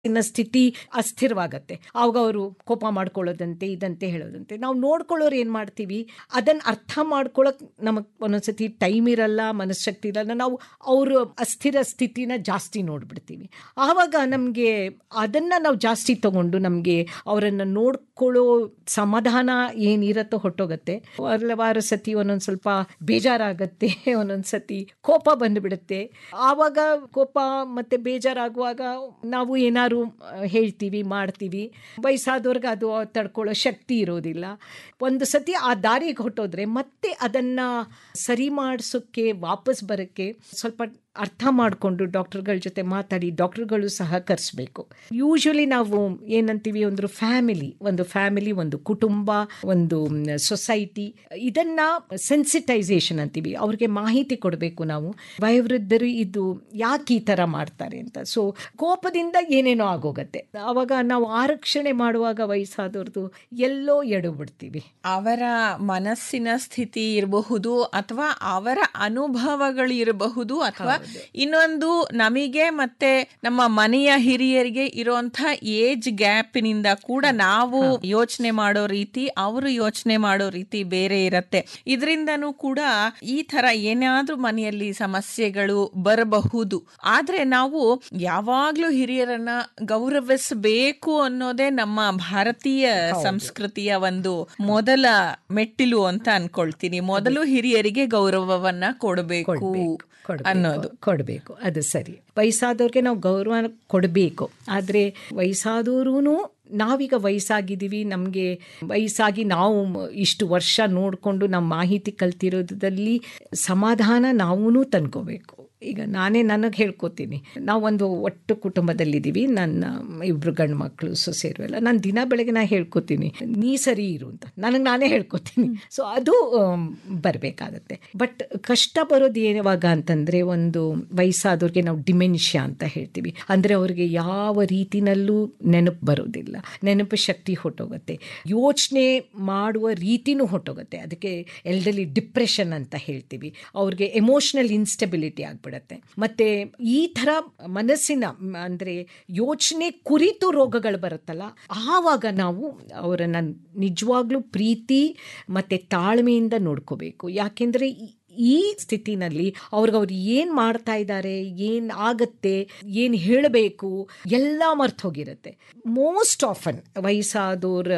ಇನ್ನ ಸ್ಥಿತಿ ಅಸ್ಥಿರವಾಗತ್ತೆ ಆವಾಗ ಅವರು ಕೋಪ ಮಾಡ್ಕೊಳ್ಳೋದಂತೆ ಇದಂತೆ ಹೇಳೋದಂತೆ ನಾವು ನೋಡ್ಕೊಳ್ಳೋರು ಏನು ಮಾಡ್ತೀವಿ ಅದನ್ನು ಅರ್ಥ ಮಾಡ್ಕೊಳ್ಳೋಕೆ ನಮಗೆ ಒಂದೊಂದ್ಸತಿ ಟೈಮ್ ಇರಲ್ಲ ಮನಸ್ಶಕ್ತಿ ಇರಲ್ಲ ನಾವು ಅವರು ಅಸ್ಥಿರ ಸ್ಥಿತಿನ ಜಾಸ್ತಿ ನೋಡ್ಬಿಡ್ತೀವಿ ಆವಾಗ ನಮಗೆ ಅದನ್ನು ನಾವು ಜಾಸ್ತಿ ತಗೊಂಡು ನಮಗೆ ಅವರನ್ನು ನೋಡ್ಕೊಳ್ಳೋ ಸಮಾಧಾನ ಏನಿರತ್ತೋ ಹೊಟ್ಟೋಗತ್ತೆ ಹಲವಾರು ಸತಿ ಒಂದೊಂದು ಸ್ವಲ್ಪ ಬೇಜಾರಾಗತ್ತೆ ಒಂದೊಂದು ಸತಿ ಕೋಪ ಬಂದುಬಿಡುತ್ತೆ ಆವಾಗ ಕೋಪ ಮತ್ತು ಬೇಜಾರಾಗುವಾಗ ನಾವು ಏನಾದ್ರು ಹೇಳ್ತೀವಿ ಮಾಡ್ತೀವಿ ವಯಸ್ಸಾದವ್ರಿಗೆ ಅದು ತಡ್ಕೊಳ್ಳೋ ಶಕ್ತಿ ಇರೋದಿಲ್ಲ ಒಂದು ಸತಿ ಆ ದಾರಿಗೆ ಹೊಟ್ಟೋದ್ರೆ ಮತ್ತೆ ಅದನ್ನು ಸರಿ ಮಾಡಿಸೋಕ್ಕೆ ವಾಪಸ್ ಬರೋಕ್ಕೆ ಸ್ವಲ್ಪ ಅರ್ಥ ಮಾಡಿಕೊಂಡು ಡಾಕ್ಟರ್ಗಳ ಜೊತೆ ಮಾತಾಡಿ ಡಾಕ್ಟರ್ಗಳು ಸಹಕರಿಸಬೇಕು ಯೂಶ್ವಲಿ ನಾವು ಏನಂತೀವಿ ಒಂದು ಫ್ಯಾಮಿಲಿ ಒಂದು ಫ್ಯಾಮಿಲಿ ಒಂದು ಕುಟುಂಬ ಒಂದು ಸೊಸೈಟಿ ಇದನ್ನು ಸೆನ್ಸಿಟೈಸೇಷನ್ ಅಂತೀವಿ ಅವ್ರಿಗೆ ಮಾಹಿತಿ ಕೊಡಬೇಕು ನಾವು ವಯೋವೃದ್ಧರು ಇದು ಯಾಕೆ ಈ ಥರ ಮಾಡ್ತಾರೆ ಅಂತ ಸೊ ಕೋಪದಿಂದ ಏನೇನೋ ಆಗೋಗತ್ತೆ ಆವಾಗ ನಾವು ಆರಕ್ಷಣೆ ಮಾಡುವಾಗ ವಯಸ್ಸಾದವ್ರದ್ದು ಎಲ್ಲೋ ಎಡು ಬಿಡ್ತೀವಿ ಅವರ ಮನಸ್ಸಿನ ಸ್ಥಿತಿ ಇರಬಹುದು ಅಥವಾ ಅವರ ಅನುಭವಗಳು ಇರಬಹುದು ಅಥವಾ ಇನ್ನೊಂದು ನಮಗೆ ಮತ್ತೆ ನಮ್ಮ ಮನೆಯ ಹಿರಿಯರಿಗೆ ಇರುವಂತ ಏಜ್ ಗ್ಯಾಪಿನಿಂದ ಕೂಡ ನಾವು ಯೋಚನೆ ಮಾಡೋ ರೀತಿ ಅವರು ಯೋಚನೆ ಮಾಡೋ ರೀತಿ ಬೇರೆ ಇರತ್ತೆ ಇದರಿಂದನೂ ಕೂಡ ಈ ತರ ಏನಾದ್ರೂ ಮನೆಯಲ್ಲಿ ಸಮಸ್ಯೆಗಳು ಬರಬಹುದು ಆದ್ರೆ ನಾವು ಯಾವಾಗ್ಲೂ ಹಿರಿಯರನ್ನ ಗೌರವಿಸಬೇಕು ಅನ್ನೋದೇ ನಮ್ಮ ಭಾರತೀಯ ಸಂಸ್ಕೃತಿಯ ಒಂದು ಮೊದಲ ಮೆಟ್ಟಿಲು ಅಂತ ಅನ್ಕೊಳ್ತೀನಿ ಮೊದಲು ಹಿರಿಯರಿಗೆ ಗೌರವವನ್ನ ಕೊಡಬೇಕು ಅನ್ನೋದು ಕೊಡಬೇಕು ಅದು ಸರಿ ವಯಸ್ಸಾದವ್ರಿಗೆ ನಾವು ಗೌರವ ಕೊಡಬೇಕು ಆದರೆ ವಯಸ್ಸಾದವರು ನಾವೀಗ ವಯಸ್ಸಾಗಿದ್ದೀವಿ ನಮಗೆ ವಯಸ್ಸಾಗಿ ನಾವು ಇಷ್ಟು ವರ್ಷ ನೋಡಿಕೊಂಡು ನಮ್ಮ ಮಾಹಿತಿ ಕಲ್ತಿರೋದ್ರಲ್ಲಿ ಸಮಾಧಾನ ನಾವೂ ತಂದ್ಕೋಬೇಕು ಈಗ ನಾನೇ ನನಗೆ ಹೇಳ್ಕೊತೀನಿ ನಾವು ಒಂದು ಒಟ್ಟು ಕುಟುಂಬದಲ್ಲಿದ್ದೀವಿ ನನ್ನ ಇಬ್ಬರು ಗಂಡು ಮಕ್ಕಳು ಸೊಸೆರು ಎಲ್ಲ ನಾನು ದಿನ ಬೆಳಗ್ಗೆ ನಾ ಹೇಳ್ಕೊತೀನಿ ನೀ ಸರಿ ಇರು ಅಂತ ನನಗೆ ನಾನೇ ಹೇಳ್ಕೊತೀನಿ ಸೊ ಅದು ಬರಬೇಕಾಗತ್ತೆ ಬಟ್ ಕಷ್ಟ ಬರೋದು ಏನಾವಾಗ ಅಂತಂದರೆ ಒಂದು ವಯಸ್ಸಾದವ್ರಿಗೆ ನಾವು ಡಿಮೆನ್ಷಿಯಾ ಅಂತ ಹೇಳ್ತೀವಿ ಅಂದರೆ ಅವ್ರಿಗೆ ಯಾವ ರೀತಿನಲ್ಲೂ ನೆನಪು ಬರೋದಿಲ್ಲ ನೆನಪು ಶಕ್ತಿ ಹೊಟ್ಟೋಗುತ್ತೆ ಯೋಚನೆ ಮಾಡುವ ರೀತಿನೂ ಹೊಟ್ಟೋಗುತ್ತೆ ಅದಕ್ಕೆ ಎಲ್ಡಲ್ಲಿ ಡಿಪ್ರೆಷನ್ ಅಂತ ಹೇಳ್ತೀವಿ ಅವ್ರಿಗೆ ಎಮೋಷ್ನಲ್ ಇನ್ಸ್ಟೆಬಿಲಿಟಿ ಆಗ್ಬಿಡುತ್ತೆ ಮತ್ತು ಈ ಥರ ಮನಸ್ಸಿನ ಅಂದರೆ ಯೋಚನೆ ಕುರಿತು ರೋಗಗಳು ಬರುತ್ತಲ್ಲ ಆವಾಗ ನಾವು ಅವರನ್ನು ನಿಜವಾಗ್ಲೂ ಪ್ರೀತಿ ಮತ್ತು ತಾಳ್ಮೆಯಿಂದ ನೋಡ್ಕೋಬೇಕು ಯಾಕೆಂದರೆ ಈ ಸ್ಥಿತಿನಲ್ಲಿ ಅವ್ರಿಗೆ ಅವ್ರು ಏನು ಮಾಡ್ತಾ ಇದ್ದಾರೆ ಏನು ಆಗತ್ತೆ ಏನು ಹೇಳಬೇಕು ಎಲ್ಲ ಮರ್ತು ಹೋಗಿರುತ್ತೆ ಮೋಸ್ಟ್ ಆಫನ್ ವಯಸ್ಸಾದವ್ರ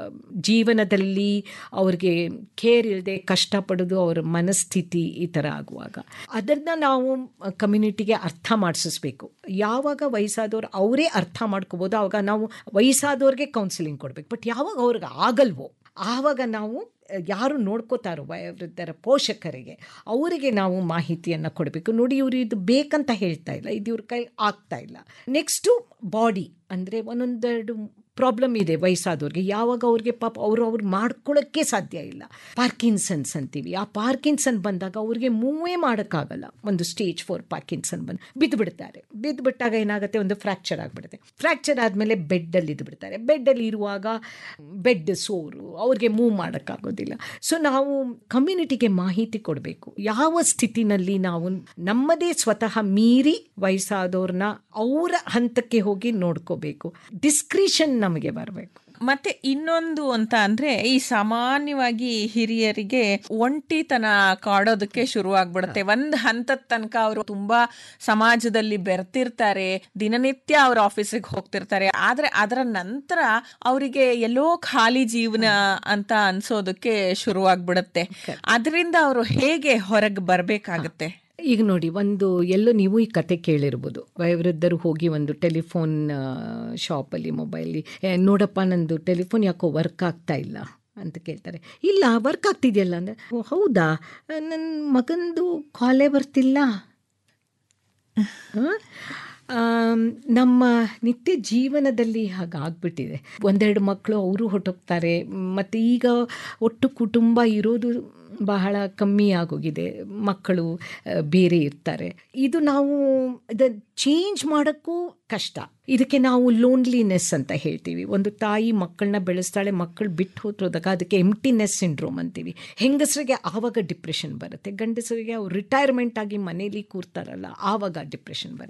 ಜೀವನದಲ್ಲಿ ಅವ್ರಿಗೆ ಕೇರ್ ಇಲ್ಲದೆ ಕಷ್ಟಪಡೋದು ಅವ್ರ ಮನಸ್ಥಿತಿ ಈ ಥರ ಆಗುವಾಗ ಅದನ್ನು ನಾವು ಕಮ್ಯುನಿಟಿಗೆ ಅರ್ಥ ಮಾಡಿಸ್ಬೇಕು ಯಾವಾಗ ವಯಸ್ಸಾದವ್ರು ಅವರೇ ಅರ್ಥ ಮಾಡ್ಕೋಬೋದು ಆವಾಗ ನಾವು ವಯಸ್ಸಾದವ್ರಿಗೆ ಕೌನ್ಸಿಲಿಂಗ್ ಕೊಡಬೇಕು ಬಟ್ ಯಾವಾಗ ಅವ್ರಿಗೆ ಆಗಲ್ವೋ ಆವಾಗ ನಾವು ಯಾರು ನೋಡ್ಕೋತಾರೋ ವಯೋವೃದ್ಧರ ಪೋಷಕರಿಗೆ ಅವರಿಗೆ ನಾವು ಮಾಹಿತಿಯನ್ನು ಕೊಡಬೇಕು ನೋಡಿ ಇವರು ಇದು ಬೇಕಂತ ಹೇಳ್ತಾ ಇಲ್ಲ ಇದು ಇವ್ರ ಕೈ ಆಗ್ತಾ ಇಲ್ಲ ನೆಕ್ಸ್ಟು ಬಾಡಿ ಅಂದರೆ ಒಂದೊಂದೆರಡು ಪ್ರಾಬ್ಲಮ್ ಇದೆ ವಯಸ್ಸಾದವ್ರಿಗೆ ಯಾವಾಗ ಅವ್ರಿಗೆ ಪಾಪ ಅವರು ಅವ್ರು ಮಾಡ್ಕೊಳ್ಳೋಕ್ಕೆ ಸಾಧ್ಯ ಇಲ್ಲ ಪಾರ್ಕಿನ್ಸನ್ಸ್ ಅಂತೀವಿ ಆ ಪಾರ್ಕಿನ್ಸನ್ ಬಂದಾಗ ಅವ್ರಿಗೆ ಮೂವೇ ಮಾಡೋಕ್ಕಾಗಲ್ಲ ಒಂದು ಸ್ಟೇಜ್ ಫೋರ್ ಪಾರ್ಕಿನ್ಸನ್ ಬಂದು ಬಿದ್ದು ಬಿಡ್ತಾರೆ ಬಿದ್ದು ಬಿಟ್ಟಾಗ ಏನಾಗುತ್ತೆ ಒಂದು ಫ್ರ್ಯಾಕ್ಚರ್ ಆಗಿಬಿಡುತ್ತೆ ಫ್ರ್ಯಾಕ್ಚರ್ ಆದಮೇಲೆ ಬೆಡ್ಡಲ್ಲಿ ಇದ್ದು ಬಿಡ್ತಾರೆ ಬೆಡ್ಡಲ್ಲಿ ಇರುವಾಗ ಬೆಡ್ ಸೋರು ಅವ್ರಿಗೆ ಮೂವ್ ಮಾಡೋಕ್ಕಾಗೋದಿಲ್ಲ ಸೊ ನಾವು ಕಮ್ಯುನಿಟಿಗೆ ಮಾಹಿತಿ ಕೊಡಬೇಕು ಯಾವ ಸ್ಥಿತಿನಲ್ಲಿ ನಾವು ನಮ್ಮದೇ ಸ್ವತಃ ಮೀರಿ ವಯಸ್ಸಾದವ್ರನ್ನ ಅವರ ಹಂತಕ್ಕೆ ಹೋಗಿ ನೋಡ್ಕೋಬೇಕು ಡಿಸ್ಕ್ರಿಷನ್ ನಮಗೆ ಬರಬೇಕು ಮತ್ತೆ ಇನ್ನೊಂದು ಅಂತ ಅಂದ್ರೆ ಈ ಸಾಮಾನ್ಯವಾಗಿ ಹಿರಿಯರಿಗೆ ಒಂಟಿತನ ಕಾಡೋದಕ್ಕೆ ಶುರು ಆಗ್ಬಿಡುತ್ತೆ ಒಂದ್ ಹಂತದ ತನಕ ಅವರು ತುಂಬಾ ಸಮಾಜದಲ್ಲಿ ಬೆರ್ತಿರ್ತಾರೆ ದಿನನಿತ್ಯ ಅವ್ರ ಆಫೀಸಿಗೆ ಹೋಗ್ತಿರ್ತಾರೆ ಆದ್ರೆ ಅದರ ನಂತರ ಅವರಿಗೆ ಎಲ್ಲೋ ಖಾಲಿ ಜೀವನ ಅಂತ ಅನ್ಸೋದಕ್ಕೆ ಶುರುವಾಗ್ಬಿಡುತ್ತೆ ಅದರಿಂದ ಅವರು ಹೇಗೆ ಹೊರಗೆ ಬರ್ಬೇಕಾಗತ್ತೆ ಈಗ ನೋಡಿ ಒಂದು ಎಲ್ಲೋ ನೀವು ಈ ಕತೆ ಕೇಳಿರ್ಬೋದು ವಯೋವೃದ್ಧರು ಹೋಗಿ ಒಂದು ಟೆಲಿಫೋನ್ ಶಾಪಲ್ಲಿ ಮೊಬೈಲಿ ನೋಡಪ್ಪ ನಂದು ಟೆಲಿಫೋನ್ ಯಾಕೋ ವರ್ಕ್ ಆಗ್ತಾ ಇಲ್ಲ ಅಂತ ಕೇಳ್ತಾರೆ ಇಲ್ಲ ವರ್ಕ್ ಆಗ್ತಿದೆಯಲ್ಲ ಅಂದರೆ ಓ ಹೌದಾ ನನ್ನ ಮಗಂದು ಕಾಲೇ ಬರ್ತಿಲ್ಲ ನಮ್ಮ ನಿತ್ಯ ಜೀವನದಲ್ಲಿ ಹಾಗಾಗ್ಬಿಟ್ಟಿದೆ ಒಂದೆರಡು ಮಕ್ಕಳು ಅವರು ಹೊಟ್ಟೋಗ್ತಾರೆ ಮತ್ತು ಈಗ ಒಟ್ಟು ಕುಟುಂಬ ಇರೋದು ಬಹಳ ಕಮ್ಮಿ ಆಗೋಗಿದೆ ಮಕ್ಕಳು ಬೇರೆ ಇರ್ತಾರೆ ಇದು ನಾವು ಇದು ಚೇಂಜ್ ಮಾಡೋಕ್ಕೂ ಕಷ್ಟ ಇದಕ್ಕೆ ನಾವು ಲೋನ್ಲಿನೆಸ್ ಅಂತ ಹೇಳ್ತೀವಿ ಒಂದು ತಾಯಿ ಮಕ್ಕಳನ್ನ ಬೆಳೆಸ್ತಾಳೆ ಮಕ್ಕಳು ಬಿಟ್ಟು ಹೋದಾಗ ಅದಕ್ಕೆ ಎಂಟಿನೆಸ್ ಸಿಂಡ್ರೋಮ್ ಅಂತೀವಿ ಹೆಂಗಸರಿಗೆ ಆವಾಗ ಡಿಪ್ರೆಷನ್ ಬರುತ್ತೆ ಗಂಡಸರಿಗೆ ಅವ್ರು ರಿಟೈರ್ಮೆಂಟ್ ಆಗಿ ಮನೇಲಿ ಕೂರ್ತಾರಲ್ಲ ಆವಾಗ ಡಿಪ್ರೆಷನ್ ಬರುತ್ತೆ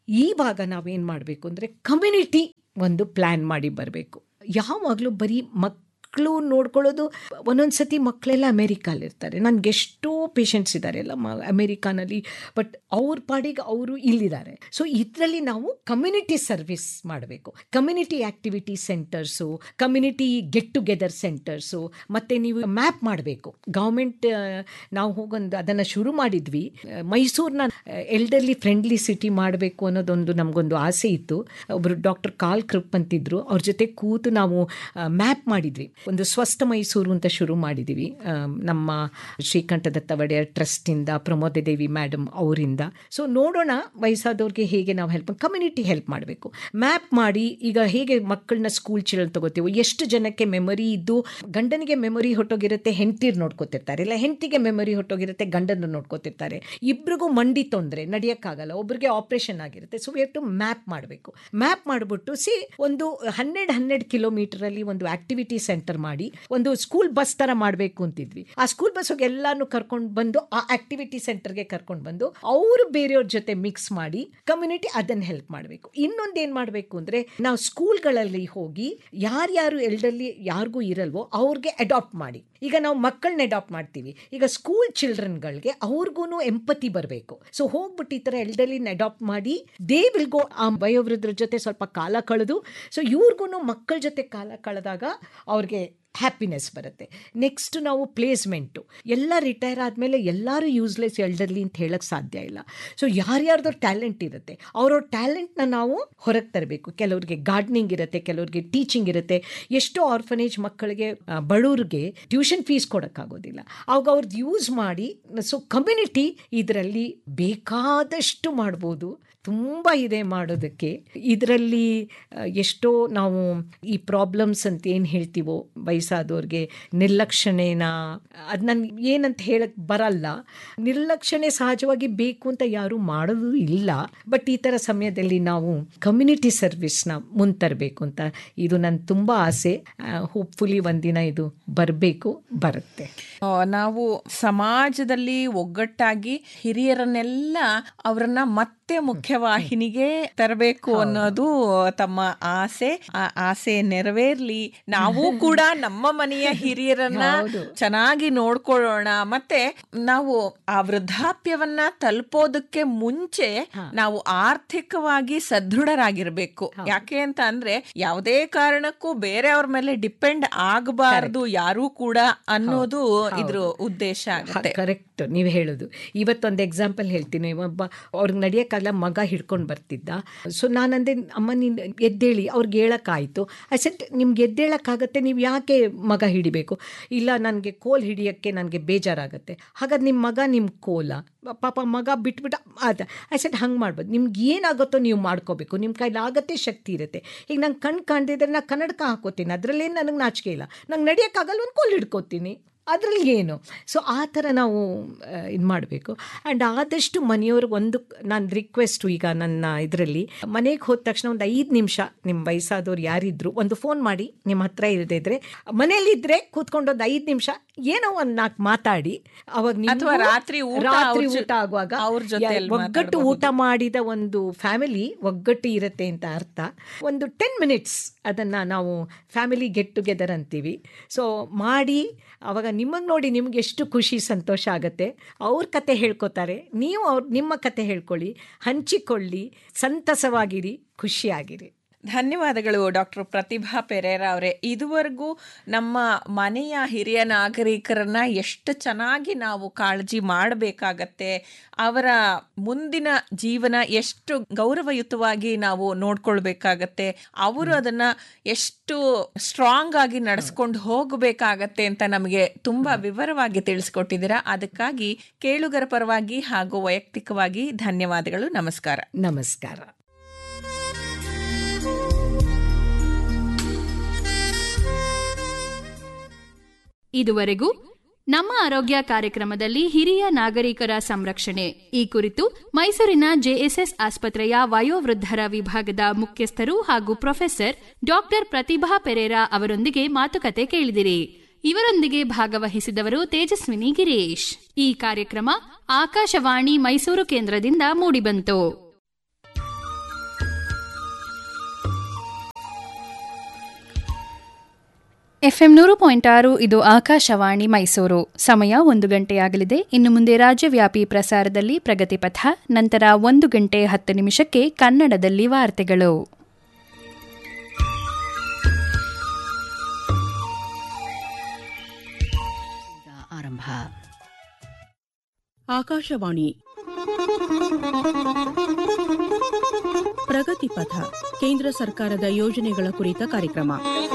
ಈವಾಗ ನಾವೇನು ಮಾಡಬೇಕು ಅಂದರೆ ಕಮ್ಯುನಿಟಿ ಒಂದು ಪ್ಲ್ಯಾನ್ ಮಾಡಿ ಬರಬೇಕು ಯಾವಾಗಲೂ ಬರೀ ಮಕ್ ಮಕ್ಕಳು ನೋಡ್ಕೊಳ್ಳೋದು ಒಂದೊಂದು ಸತಿ ಮಕ್ಕಳೆಲ್ಲ ಅಮೇರಿಕಲ್ಲಿರ್ತಾರೆ ನನಗೆ ಎಷ್ಟೋ ಪೇಷಂಟ್ಸ್ ಇದ್ದಾರೆ ಎಲ್ಲ ಮ ಅಮೇರಿಕಾನಲ್ಲಿ ಬಟ್ ಅವ್ರ ಪಾಡಿಗೆ ಅವರು ಇಲ್ಲಿದ್ದಾರೆ ಸೊ ಇದರಲ್ಲಿ ನಾವು ಕಮ್ಯುನಿಟಿ ಸರ್ವಿಸ್ ಮಾಡಬೇಕು community activity centres community get together centres ಮತ್ತು ನೀವು ಮ್ಯಾಪ್ ಮಾಡಬೇಕು ಗೌರ್ಮೆಂಟ್ ನಾವು ಹೋಗೊಂದು ಅದನ್ನು ಶುರು ಮಾಡಿದ್ವಿ ಮೈಸೂರನ್ನ ಎಲ್ಡರ್ಲಿ ಫ್ರೆಂಡ್ಲಿ ಸಿಟಿ ಮಾಡಬೇಕು ಅನ್ನೋದೊಂದು ನಮಗೊಂದು ಆಸೆ ಇತ್ತು ಒಬ್ಬರು ಡಾಕ್ಟರ್ ಕಾಲ್ ಕೃಪ್ ಅಂತಿದ್ರು ಅವ್ರ ಜೊತೆ ಕೂತು ನಾವು ಮ್ಯಾಪ್ ಮಾಡಿದ್ವಿ ಒಂದು ಸ್ವಸ್ಥ ಮೈಸೂರು ಅಂತ ಶುರು ಮಾಡಿದ್ದೀವಿ ನಮ್ಮ ಶ್ರೀಕಂಠದತ್ತ ಒಡೆಯರ್ ಟ್ರಸ್ಟಿಂದ ಪ್ರಮೋದ ದೇವಿ ಮೇಡಮ್ ಅವರಿಂದ ಸೊ ನೋಡೋಣ ವಯಸ್ಸಾದವ್ರಿಗೆ ಹೇಗೆ ನಾವು ಹೆಲ್ಪ್ ಕಮ್ಯುನಿಟಿ ಹೆಲ್ಪ್ ಮಾಡಬೇಕು ಮ್ಯಾಪ್ ಮಾಡಿ ಈಗ ಹೇಗೆ ಮಕ್ಕಳನ್ನ ಸ್ಕೂಲ್ ಚಿಲ್ಡ್ರನ್ ತಗೋತೀವೋ ಎಷ್ಟು ಜನಕ್ಕೆ ಮೆಮೊರಿ ಇದ್ದು ಗಂಡನಿಗೆ ಮೆಮೊರಿ ಹೊಟ್ಟೋಗಿರುತ್ತೆ ಹೆಂಡತಿರ್ ನೋಡ್ಕೋತಿರ್ತಾರೆ ಇಲ್ಲ ಹೆಂಡತಿಗೆ ಮೆಮೊರಿ ಹೊಟ್ಟೋಗಿರುತ್ತೆ ಗಂಡನ ನೋಡ್ಕೋತಿರ್ತಾರೆ ಇಬ್ರಿಗೂ ಮಂಡಿ ತೊಂದರೆ ನಡೆಯೋಕ್ಕಾಗಲ್ಲ ಒಬ್ರಿಗೆ ಆಪರೇಷನ್ ಆಗಿರುತ್ತೆ ಸೊ ವಿ ಟು ಮ್ಯಾಪ್ ಮಾಡಬೇಕು ಮ್ಯಾಪ್ ಮಾಡಿಬಿಟ್ಟು ಸಿ ಒಂದು ಹನ್ನೆರಡು ಹನ್ನೆರಡು ಕಿಲೋಮೀಟರಲ್ಲಿ ಒಂದು ಆಕ್ಟಿವಿಟಿ ಸೆಂಟರ್ ಮಾಡಿ ಒಂದು ಸ್ಕೂಲ್ ಬಸ್ ಥರ ಮಾಡಬೇಕು ಅಂತಿದ್ವಿ ಆ ಸ್ಕೂಲ್ ಬಸ್ಸಿಗೆ ಎಲ್ಲಾನು ಕರ್ಕೊಂಡು ಬಂದು ಆ ಆಕ್ಟಿವಿಟಿ ಸೆಂಟರ್ಗೆ ಕರ್ಕೊಂಡು ಬಂದು ಅವರು ಬೇರೆಯವ್ರ ಜೊತೆ ಮಿಕ್ಸ್ ಮಾಡಿ ಕಮ್ಯುನಿಟಿ ಅದನ್ನು ಹೆಲ್ಪ್ ಮಾಡಬೇಕು ಇನ್ನೊಂದು ಏನು ಮಾಡಬೇಕು ಅಂದರೆ ನಾವು ಸ್ಕೂಲ್ಗಳಲ್ಲಿ ಹೋಗಿ ಯಾರ್ಯಾರು ಎಲ್ಡರ್ಲಿ ಯಾರಿಗೂ ಇರಲ್ವೋ ಅವ್ರಿಗೆ ಅಡಾಪ್ಟ್ ಮಾಡಿ ಈಗ ನಾವು ಮಕ್ಕಳನ್ನ ಅಡಾಪ್ಟ್ ಮಾಡ್ತೀವಿ ಈಗ ಸ್ಕೂಲ್ ಚಿಲ್ಡ್ರನ್ಗಳಿಗೆ ಅವ್ರಿಗೂ ಎಂಪತಿ ಬರಬೇಕು ಸೊ ಹೋಗ್ಬಿಟ್ಟು ಈ ಥರ ಎಲ್ಡರ್ಲಿನ ಅಡಾಪ್ಟ್ ಮಾಡಿ ದೇ ವಿಲ್ ಗೋ ಆ ವಯೋವೃದ್ಧರ ಜೊತೆ ಸ್ವಲ್ಪ ಕಾಲ ಕಳೆದು ಸೊ ಇವ್ರಿಗೂ ಮಕ್ಕಳ ಜೊತೆ ಕಾಲ ಕಳೆದಾಗ ಅವ್ರಿಗೆ ಹ್ಯಾಪಿನೆಸ್ ಬರುತ್ತೆ ನೆಕ್ಸ್ಟ್ ನಾವು ಪ್ಲೇಸ್ಮೆಂಟು ಎಲ್ಲ ರಿಟೈರ್ ಆದಮೇಲೆ ಎಲ್ಲರೂ ಯೂಸ್ಲೆಸ್ ಎಲ್ಡರ್ಲಿ ಅಂತ ಹೇಳಕ್ಕೆ ಸಾಧ್ಯ ಇಲ್ಲ ಸೊ ಯಾರ್ಯಾರ್ದವ್ರ ಟ್ಯಾಲೆಂಟ್ ಇರುತ್ತೆ ಅವ್ರವ್ರ ಟ್ಯಾಲೆಂಟ್ನ ನಾವು ಹೊರಗೆ ತರಬೇಕು ಕೆಲವ್ರಿಗೆ ಗಾರ್ಡನಿಂಗ್ ಇರುತ್ತೆ ಕೆಲವ್ರಿಗೆ ಟೀಚಿಂಗ್ ಇರುತ್ತೆ ಎಷ್ಟೋ ಆರ್ಫನೇಜ್ ಮಕ್ಕಳಿಗೆ ಆ, ಬಡವ್ರಿಗೆ ಟ್ಯೂಷನ್ ಫೀಸ್ ಕೊಡೋಕ್ಕಾಗೋದಿಲ್ಲ ಅವಾಗ ಅವ್ರದ್ದು ಯೂಸ್ ಮಾಡಿ ಸೊ ಕಮ್ಯುನಿಟಿ ಇದರಲ್ಲಿ ಬೇಕಾದಷ್ಟು ಮಾಡ್ಬೋದು ತುಂಬ ಇದೆ ಮಾಡೋದಕ್ಕೆ ಇದರಲ್ಲಿ ಎಷ್ಟೋ ನಾವು ಈ ಪ್ರಾಬ್ಲಮ್ಸ್ ಅಂತ ಏನು ಹೇಳ್ತೀವೋ ವಯಸ್ಸಾದವ್ರಿಗೆ ನಿರ್ಲಕ್ಷಣೆನ ಅದು ನನ್ಗೆ ಏನಂತ ಹೇಳಕ್ಕೆ ಬರಲ್ಲ ನಿರ್ಲಕ್ಷಣೆ ಸಹಜವಾಗಿ ಬೇಕು ಅಂತ ಯಾರೂ ಮಾಡೋದು ಇಲ್ಲ ಬಟ್ ಈ ಥರ ಸಮಯದಲ್ಲಿ ನಾವು ಕಮ್ಯುನಿಟಿ ಸರ್ವಿಸ್ನ ಮುಂತರಬೇಕು ಅಂತ ಇದು ನನ್ನ ತುಂಬ ಆಸೆ ಹೋಪ್ಫುಲಿ ಒಂದಿನ ಇದು ಬರಬೇಕು ಬರುತ್ತೆ ಆ, ನಾವು ಸಮಾಜದಲ್ಲಿ ಒಗ್ಗಟ್ಟಾಗಿ ಹಿರಿಯರನ್ನೆಲ್ಲ ಅವರನ್ನ ಮತ್ತೆ ಮುಖ್ಯವಾಹಿನಿಗೆ ತರಬೇಕು ಅನ್ನೋದು ತಮ್ಮ ಆಸೆ ಆ ಆಸೆ ನೆರವೇರ್ಲಿ ನಾವು ಕೂಡ ನಮ್ಮ ಮನೆಯ ಹಿರಿಯರನ್ನ ಹೌದು. ಚೆನ್ನಾಗಿ ನೋಡ್ಕೊಳ್ಳೋಣ ಮತ್ತೆ ನಾವು ಆ ವೃದ್ಧಾಪ್ಯವನ್ನ ತಲುಪೋದಕ್ಕೆ ಮುಂಚೆ ನಾವು ಆರ್ಥಿಕವಾಗಿ ಸದೃಢರಾಗಿರ್ಬೇಕು ಯಾಕೆ ಅಂತ ಅಂದ್ರೆ ಯಾವುದೇ ಕಾರಣಕ್ಕೂ ಬೇರೆಯವ್ರ ಮೇಲೆ ಡಿಪೆಂಡ್ ಆಗಬಾರದು ಯಾರೂ ಕೂಡ ಅನ್ನೋದು ಇದ್ರ ಉದ್ದೇಶ ಆಗುತ್ತೆ ಕರೆಕ್ಟ್ ನೀವು ಹೇಳೋದು ಇವತ್ತೊಂದು ಎಕ್ಸಾಂಪಲ್ ಹೇಳ್ತೀನಿ ಒಬ್ಬ ಅವ್ರಿಗೆ ನಡೆಯೋಕ್ಕಾಗಲ್ಲ ಮಗ ಹಿಡ್ಕೊಂಡು ಬರ್ತಿದ್ದ ಸೊ ನಾನಂದೆ ಅಮ್ಮ ನೀನು ಎದ್ದೇಳಿ ಅವ್ರಿಗೆ ಹೇಳೋಕ್ಕಾಯಿತು ಐ ಸೆಟ್ ನಿಮ್ಗೆ ಎದ್ದೇಳಕ್ಕಾಗತ್ತೆ ನೀವು ಯಾಕೆ ಮಗ ಹಿಡಿಬೇಕು ಇಲ್ಲ ನನಗೆ ಕೋಲ್ ಹಿಡಿಯೋಕ್ಕೆ ನನಗೆ ಬೇಜಾರಾಗುತ್ತೆ ಹಾಗಾದ್ರೆ ನಿಮ್ಮ ಮಗ ನಿಮ್ಮ ಕೋಲ ಪಾಪ ಮಗ ಬಿಟ್ಬಿಟ್ಟು ಅದ ಐ ಸೆಟ್ ಹಂಗೆ ಮಾಡ್ಬೋದು ನಿಮ್ಗೆ ಏನಾಗುತ್ತೋ ನೀವು ಮಾಡ್ಕೋಬೇಕು ನಿಮ್ಮ ಕೈಲಿ ಆಗತ್ತೆ ಶಕ್ತಿ ಇರುತ್ತೆ ಈಗ ನಂಗೆ ಕಣ್ಣು ಕಾಣ್ದಿದ್ರೆ ನಾನು ಕನ್ನಡಕ ಹಾಕೋತೀನಿ ಅದರಲ್ಲೇನು ನನಗೆ ನಾಚಿಕೆ ಇಲ್ಲ ನಂಗೆ ನಡೆಯೋಕ್ಕಾಗಲ್ಲ ಒಂದು ಕೋಲ್ ಹಿಡ್ಕೋತೀನಿ ಅದರಲ್ಲಿ ಏನು ಸೊ ಆ ಥರ ನಾವು ಇದು ಮಾಡಬೇಕು ಆ್ಯಂಡ್ ಆದಷ್ಟು ಮನೆಯವ್ರಿಗೆ ಒಂದು ನಾನು ರಿಕ್ವೆಸ್ಟು ಈಗ ನನ್ನ ಇದರಲ್ಲಿ ಮನೆಗೆ ಹೋದ ತಕ್ಷಣ ಒಂದು ಐದು ನಿಮಿಷ ನಿಮ್ಮ ವಯಸ್ಸಾದವ್ರು ಯಾರಿದ್ರು ಒಂದು ಫೋನ್ ಮಾಡಿ ನಿಮ್ಮ ಹತ್ರ ಇರದೇ ಇದ್ರೆ ಮನೇಲಿದ್ದರೆ ಕೂತ್ಕೊಂಡು ಒಂದು ಐದು ನಿಮಿಷ ಏನೋ ಒಂದು ನಾಲ್ಕು ಮಾತಾಡಿ ಅವಾಗ ನಿಮ್ಗೂ ಅಥವಾ ರಾತ್ರಿ ಊಟ ರಾತ್ರಿ ಅವ್ರ ಜೊ- ಊಟ ಆಗುವಾಗ ಅವ್ರ ಜೊತೆಯಲ್ಲಿ ಯಾ- ಒಗ್ಗಟ್ಟು ಊಟ ಮಾಡಿದ ಒಂದು ಫ್ಯಾಮಿಲಿ ಒಗ್ಗಟ್ಟು ಇರುತ್ತೆ ಅಂತ ಅರ್ಥ ಒಂದು ಟೆನ್ ಮಿನಿಟ್ಸ್ ಅದನ್ನು ನಾವು ಫ್ಯಾಮಿಲಿ ಗೆಟ್ ಟುಗೆದರ್ ಅಂತೀವಿ ಸೊ ಮಾಡಿ ಅವಾಗ ನಿಮಗೆ ನೋಡಿ ನಿಮ್ಗೆ ಎಷ್ಟು ಖುಷಿ ಸಂತೋಷ ಆಗುತ್ತೆ ಅವ್ರ ಕತೆ ಹೇಳ್ಕೊತಾರೆ ನೀವು ಅವ್ರ ನಿಮ್ಮ ಕತೆ ಹೇಳ್ಕೊಳ್ಳಿ ಹಂಚಿಕೊಳ್ಳಿ ಸಂತಸವಾಗಿರಿ ಖುಷಿಯಾಗಿರಿ ಧನ್ಯವಾದಗಳು ಡಾಕ್ಟರ್ ಪ್ರತಿಭಾ ಪೆರೇರ ಅವರೇ ಇದುವರೆಗೂ ನಮ್ಮ ಮನೆಯ ಹಿರಿಯ ನಾಗರಿಕರನ್ನ ಎಷ್ಟು ಚೆನ್ನಾಗಿ ನಾವು ಕಾಳಜಿ ಮಾಡಬೇಕಾಗತ್ತೆ ಅವರ ಮುಂದಿನ ಜೀವನ ಎಷ್ಟು ಗೌರವಯುತವಾಗಿ ನಾವು ನೋಡ್ಕೊಳ್ಬೇಕಾಗತ್ತೆ ಅವರು ಅದನ್ನ ಎಷ್ಟು ಸ್ಟ್ರಾಂಗ್ ಆಗಿ ನಡೆಸ್ಕೊಂಡು ಹೋಗಬೇಕಾಗತ್ತೆ ಅಂತ ನಮಗೆ ತುಂಬಾ ವಿವರವಾಗಿ ತಿಳಿಸ್ಕೊಟ್ಟಿದ್ದೀರಾ ಅದಕ್ಕಾಗಿ ಕೇಳುಗರ ಪರವಾಗಿ ಹಾಗೂ ವೈಯಕ್ತಿಕವಾಗಿ ಧನ್ಯವಾದಗಳು ನಮಸ್ಕಾರ ನಮಸ್ಕಾರ ಇದುವರೆಗೂ ನಮ್ಮ ಆರೋಗ್ಯ ಕಾರ್ಯಕ್ರಮದಲ್ಲಿ ಹಿರಿಯ ನಾಗರಿಕರ ಸಂರಕ್ಷಣೆ ಈ ಕುರಿತು ಮೈಸೂರಿನ ಜೆಎಸ್ಎಸ್ ಆಸ್ಪತ್ರೆಯ ವಯೋವೃದ್ಧರ ವಿಭಾಗದ ಮುಖ್ಯಸ್ಥರು ಹಾಗೂ ಪ್ರೊಫೆಸರ್ ಡಾಕ್ಟರ್ ಪ್ರತಿಭಾ ಪೆರೇರಾ ಅವರೊಂದಿಗೆ ಮಾತುಕತೆ ಕೇಳಿದಿರಿ ಇವರೊಂದಿಗೆ ಭಾಗವಹಿಸಿದವರು ತೇಜಸ್ವಿನಿ ಗಿರೀಶ್ ಈ ಕಾರ್ಯಕ್ರಮ ಆಕಾಶವಾಣಿ ಮೈಸೂರು ಕೇಂದ್ರದಿಂದ ಮೂಡಿಬಂತು ಎಫ್ಎಂ ನೂರು ಪಾಯಿಂಟ್ ಆರು ಇದು ಆಕಾಶವಾಣಿ ಮೈಸೂರು ಸಮಯ ಒಂದು ಗಂಟೆಯಾಗಲಿದೆ ಇನ್ನು ಮುಂದೆ ರಾಜ್ಯವ್ಯಾಪಿ ಪ್ರಸಾರದಲ್ಲಿ ಪ್ರಗತಿ ಪಥ ನಂತರ ಒಂದು ಗಂಟೆ ಹತ್ತು ನಿಮಿಷಕ್ಕೆ ಕನ್ನಡದಲ್ಲಿ ವಾರ್ತೆಗಳು ಆರಂಭ ಆಕಾಶವಾಣಿ ಪ್ರಗತಿ ಪಥ ಕೇಂದ್ರ ಸರ್ಕಾರದ ಯೋಜನೆಗಳ ಕುರಿತ ಕಾರ್ಯಕ್ರಮ